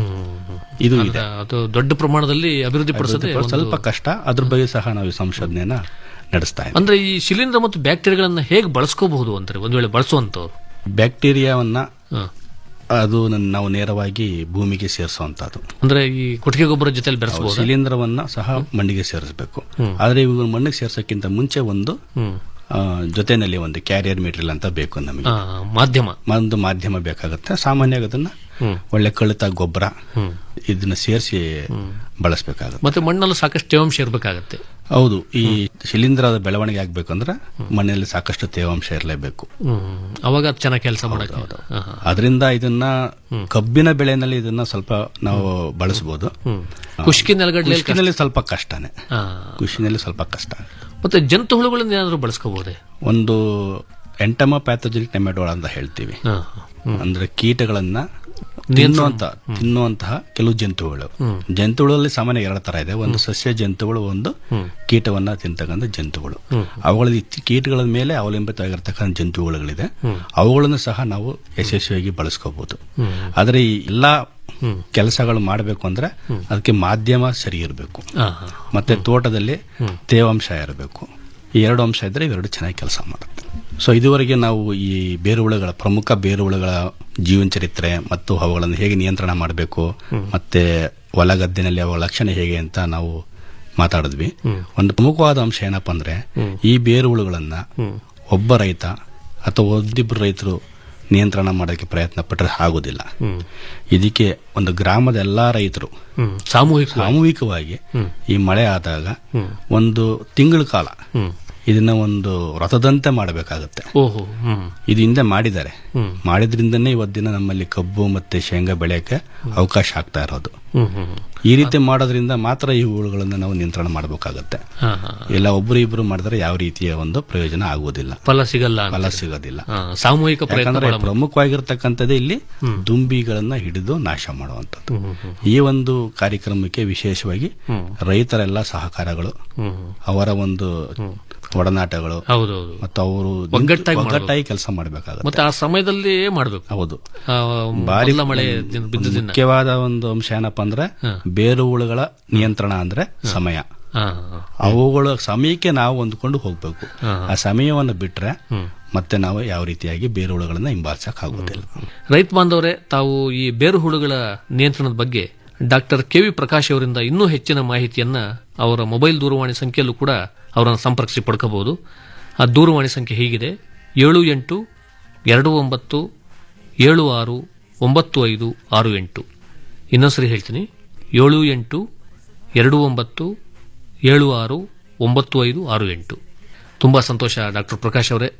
ಇದು ಇದೆ ಅದು ದೊಡ್ಡ ಪ್ರಮಾಣದಲ್ಲಿ ಅಭಿವೃದ್ಧಿ ಪಡಿಸೋದೇ ಅಭಿವೃದ್ಧಿ ಪಡಿಸೋದು ಸ್ವಲ್ಪ ಕಷ್ಟ ಅದ್ರ ಬಗ್ಗೆ ಸಹ ನಾವು ಈ ಸಂಶೋಧನೆಯನ್ನ ನಡೆಸ್ತಾ ಇದ್ದೀವಿ ಅಂದ್ರೆ ಈ ಶಿಲೀಂಧ್ರ ಮತ್ತು ಬ್ಯಾಕ್ಟೀರಿಯಾಗಳನ್ನ ಹೇಗೆ ಬಳಸ್ಕೋಬಹುದು ಅಂತಾರೆ ಒಂದ್ ವೇಳೆ ಬಳಸುವಂತವ್ರು ಬ್ಯಾಕ್ಟೀರಿಯಾವನ್ನ ಹಾ. ಅದು ನನ್- ನಾವು ನೇರವಾಗಿ ಭೂಮಿಗೆ ಸೇರಿಸುವಂತದ್ದು ಅಂದ್ರೆ ಈ ಕೊಟ್ಟಿಗೆ ಗೊಬ್ಬರ ಜೊತೆಲಿ ಬೆರೆಸಬಹುದು ಶಿಲೀಂಧ್ರವನ್ನ ಸಹ ಮಣ್ಣಿಗೆ ಸೇರಿಸಬೇಕು ಆದ್ರೆ ಇವಾಗ ಮಣ್ಣಿಗೆ ಸೇರ್ಸಕ್ಕಿಂತ ಮುಂಚೆ ಒಂದು ಆ, ಜೊತೆನಲ್ಲಿ ಒಂದು ಕ್ಯಾರಿಯರ್ ಮೆಟೀರಿಯಲ್ ಅಂತ ಬೇಕು ನಮಗೆ ಮಾಧ್ಯಮ ಒಂದು ಮಾಧ್ಯಮ ಬೇಕಾಗುತ್ತೆ ಸಾಮಾನ್ಯವಾಗಿ ಅದನ್ನ ಒಳ್ಳೆ ಕಳಿತ ಗೊಬ್ಬರ ಇದನ್ನ ಸೇರಿಸಿ ಬಳಸಬೇಕಾಗುತ್ತೆ ಮತ್ತೆ ಮಣ್ಣಲ್ಲೂ ಸಾಕಷ್ಟು ತೇವಾಂಶ ಇರಬೇಕಾಗತ್ತೆ ಹೌದು ಈ ಶಿಲೀಂಧ್ರದ ಬೆಳವಣಿಗೆ ಆಗ್ಬೇಕಂದ್ರೆ ಮಣ್ಣಿನಲ್ಲಿ ಸಾಕಷ್ಟು ತೇವಾಂಶ ಇರಲೇಬೇಕು ಅವಾಗ ಅದು ಚೆನ್ನಾಗಿ ಕೆಲಸ ಮಾಡಕ್ಕೆ ಹಾ, ಹಾ. ಅದರಿಂದ ಇದನ್ನ ಕಬ್ಬಿನ ಬೆಳೆನಲ್ಲಿ ಇದನ್ನ ಸ್ವಲ್ಪ ನಾವು ಬಳಸಬಹುದು ಖುಷ್ಕಿ ನೆಲಗಡಲೆ ಕೃಷಿನಲ್ಲಿ ಸ್ವಲ್ಪ ಕಷ್ಟನೇ ಹಾ. ಕೃಷಿನಲ್ಲಿ ಸ್ವಲ್ಪ ಕಷ್ಟ ಮತ್ತೆ ಜಂತು ಹುಳುಗಳನ್ನ ಏನಾದ್ರು ಬಳಸ್ಕೋಬಹುದೇ ಒಂದು ಎಂಟಮ ಪ್ಯಾಥೋಜೆನಿಕ್ ನೆಮೆಟೋಡ ಅಂತ ಹೇಳ್ತೀವಿ ಹಾ. ಅಂದ್ರೆ ಕೀಟಗಳನ್ನ ತಿನ್ನುವಂತ ತಿನ್ನುವಂತಹ ಕೆಲವು ಜಂತುಗಳು ಜಂತುಗಳಲ್ಲಿ ಸಾಮಾನ್ಯ ಎರಡು ತರ ಇದೆ ಒಂದು ಸಸ್ಯ ಜಂತುಗಳು ಒಂದು ಕೀಟವನ್ನ ತಿಂತಕ್ಕಂಥ ಜಂತುಗಳು ಅವುಗಳಲ್ಲಿ ಇತ್ತಿ- ಕೀಟಗಳ ಮೇಲೆ ಅವಲಂಬಿತವಾಗಿರ್ತಕ್ಕಂಥ ಜಂತುಗಳಿದೆ ಅವುಗಳನ್ನು ಸಹ ನಾವು ಯಶಸ್ವಿಯಾಗಿ ಬಳಸ್ಕೋಬಹುದು ಆದ್ರೆ ಈ ಎಲ್ಲಾ ಕೆಲಸಗಳು ಮಾಡಬೇಕು ಅಂದ್ರೆ ಅದಕ್ಕೆ ಮಾಧ್ಯಮ ಸರಿ ಇರಬೇಕು ಹಾ, ಹಾ. ಮತ್ತೆ ತೋಟದಲ್ಲಿ ತೇವಾಂಶ ಇರಬೇಕು ಈ ಎರಡು ಅಂಶ ಇದ್ರೆ ಇವೆರಡು ಚೆನ್ನಾಗಿ ಕೆಲಸ ಮಾಡುತ್ತೆ ಸೊ ಇದುವರೆಗೆ ನಾವು ಈ ಬೇರುಹುಳುಗಳ ಪ್ರಮುಖ ಬೇರುಹುಳುಗಳ ಜೀವನ ಚರಿತ್ರೆ ಮತ್ತು ಅವುಗಳನ್ನು ಹೇಗೆ ನಿಯಂತ್ರಣ ಮಾಡಬೇಕು ಮತ್ತೆ ಹೊಲ ಗದ್ದೆನಲ್ಲಿ ಅವುಗಳ ಲಕ್ಷಣ ಹೇಗೆ ಅಂತ ನಾವು ಮಾತಾಡಿದ್ವಿ ಒಂದು ಪ್ರಮುಖವಾದ ಅಂಶ ಏನಪ್ಪಾ ಅಂದ್ರೆ ಈ ಬೇರುಹುಳುಗಳನ್ನ ಒಬ್ಬ ರೈತ ಅಥವಾ ಒಂದಿಬ್ಬರು ರೈತರು ನಿಯಂತ್ರಣ ಮಾಡೋಕ್ಕೆ ಪ್ರಯತ್ನ ಪಟ್ಟರೆ ಆಗೋದಿಲ್ಲ ಇದಕ್ಕೆ ಒಂದು ಗ್ರಾಮದ ಎಲ್ಲಾ ರೈತರು ಹ್ಮ್. ಸಾಮೂಹಿಕ ಸಾಮೂಹಿಕವಾಗಿ ಈ ಮಳೆ ಆದಾಗ ಒಂದು ತಿಂಗಳ ಕಾಲ ಇದನ್ನ ಒಂದು ವ್ರತದಂತೆ ಮಾಡಬೇಕಾಗುತ್ತೆ ಓಹೋ ಹ್ಮ್ ಇದು ಹಿಂದೆ ಮಾಡಿದ್ದಾರೆ ಮಾಡಿದ್ರಿಂದನೇ ಇವತ್ತಿನ ನಮ್ಮಲ್ಲಿ ಕಬ್ಬು ಮತ್ತೆ ಶೇಂಗಾ ಬೆಳೆಯಕ್ಕೆ ಅವಕಾಶ ಆಗ್ತಾ ಇರೋದು ಹ್ಮ್ ಹ್ಮ್ ಈ ರೀತಿ ಮಾಡೋದ್ರಿಂದ ಮಾತ್ರ ಈ ಹುಳುಗಳನ್ನ ನಾವು ನಿಯಂತ್ರಣ ಮಾಡಬೇಕಾಗತ್ತೆ ಹಾ, ಹಾ. ಇಲ್ಲ ಒಬ್ರು ಇಬ್ರು ಮಾಡಿದ್ರೆ ಯಾವ ರೀತಿಯ ಒಂದು ಪ್ರಯೋಜನ ಆಗುವುದಿಲ್ಲ ಫಲ ಸಿಗಲ್ಲ ಅಂತ. ಫಲ ಸಿಗೋದಿಲ್ಲ ಹಾ, ಸಾಮೂಹಿಕ ಪ್ರಯತ್ನ ಯಾಕಂದ್ರೆ ಬಹಳ ಮುಖ್ಯ. ಪ್ರಮುಖವಾಗಿರ್ತಕ್ಕಂಥದ್ದೇ ಇಲ್ಲಿ ದುಂಬಿಗಳನ್ನ ಹಿಡಿದು ನಾಶ ಮಾಡುವಂಥದ್ದು ಈ ಒಂದು ಕಾರ್ಯಕ್ರಮಕ್ಕೆ ವಿಶೇಷವಾಗಿ ರೈತರೆಲ್ಲ ಸಹಕಾರಗಳು ಅವರ ಒಂದು ಒಡನಾಟಗಳು ಹೌದೌದು ಮತ್ತು ಅವರು ಒಗ್ಗಟ್ಟಾಗಿ ಒಗ್ಗಟ್ಟಾಗಿ ಕೆಲಸ ಮಾಡಬೇಕಾಗುತ್ತೆ ಮತ್ತೆ ಆ ಸಮಯದಲ್ಲಿ ಮಾಡ್ಬೇಕು ಹೌದು ಆ, ಬಾರಿ ಮೊದಲ ಮಳೆ ದಿನ- ಬಿದ್ದ ದಿನ ಮುಖ್ಯವಾದ ಒಂದು ಅಂಶ ಏನಪ್ಪಾ ಅಂದ್ರೆ ಬೇರು ಹುಳುಗಳ ನಿಯಂತ್ರಣ ಅಂದ್ರೆ ಸಮಯ ಹಾ, ಅವುಗಳ ಸಮಯಕ್ಕೆ ನಾವು ಹೊಂದ್ಕೊಂಡು ಹೋಗ್ಬೇಕು ಆ ಸಮಯವನ್ನು ಬಿಟ್ರೆ ಮತ್ತೆ ನಾವು ಯಾವ ರೀತಿಯಾಗಿ ಬೇರು ಹುಳುಗಳನ್ನ ಹಿಂಬಾಲಿಸಕ್ ಆಗೋದಿಲ್ಲ ರೈತ ಬಾಂಧವರೇ ತಾವು ಈ ಬೇರು ಹುಳುಗಳ ನಿಯಂತ್ರಣದ ಬಗ್ಗೆ ಡಾಕ್ಟರ್ ಕೆ ವಿ ಪ್ರಕಾಶ್ ಅವರಿಂದ ಇನ್ನೂ ಹೆಚ್ಚಿನ ಮಾಹಿತಿಯನ್ನ ಅವರ ಮೊಬೈಲ್ ದೂರವಾಣಿ ಸಂಖ್ಯೆಯಲ್ಲೂ ಕೂಡ ಅವರನ್ನು ಸಂಪರ್ಕಿಸಿ ಪಡ್ಕೋಬಹುದು ಆ ದೂರವಾಣಿ ಸಂಖ್ಯೆ ಹೀಗಿದೆ ಏಳು ಎಂಟು ಎರಡು ಒಂಬತ್ತು ಏಳು ಆರು ಒಂಬತ್ತು ಐದು ಆರು ಎಂಟು ಇನ್ನೊಂದ್ಸರಿ ಹೇಳ್ತೀನಿ ಏಳು ಎಂಟು ಎರಡು ಒಂಬತ್ತು ಏಳು ಆರು ಒಂಬತ್ತು ಐದು ಆರು ಎಂಟು ತುಂಬ ಸಂತೋಷ ಡಾಕ್ಟರ್ ಪ್ರಕಾಶ್ ಅವರೇ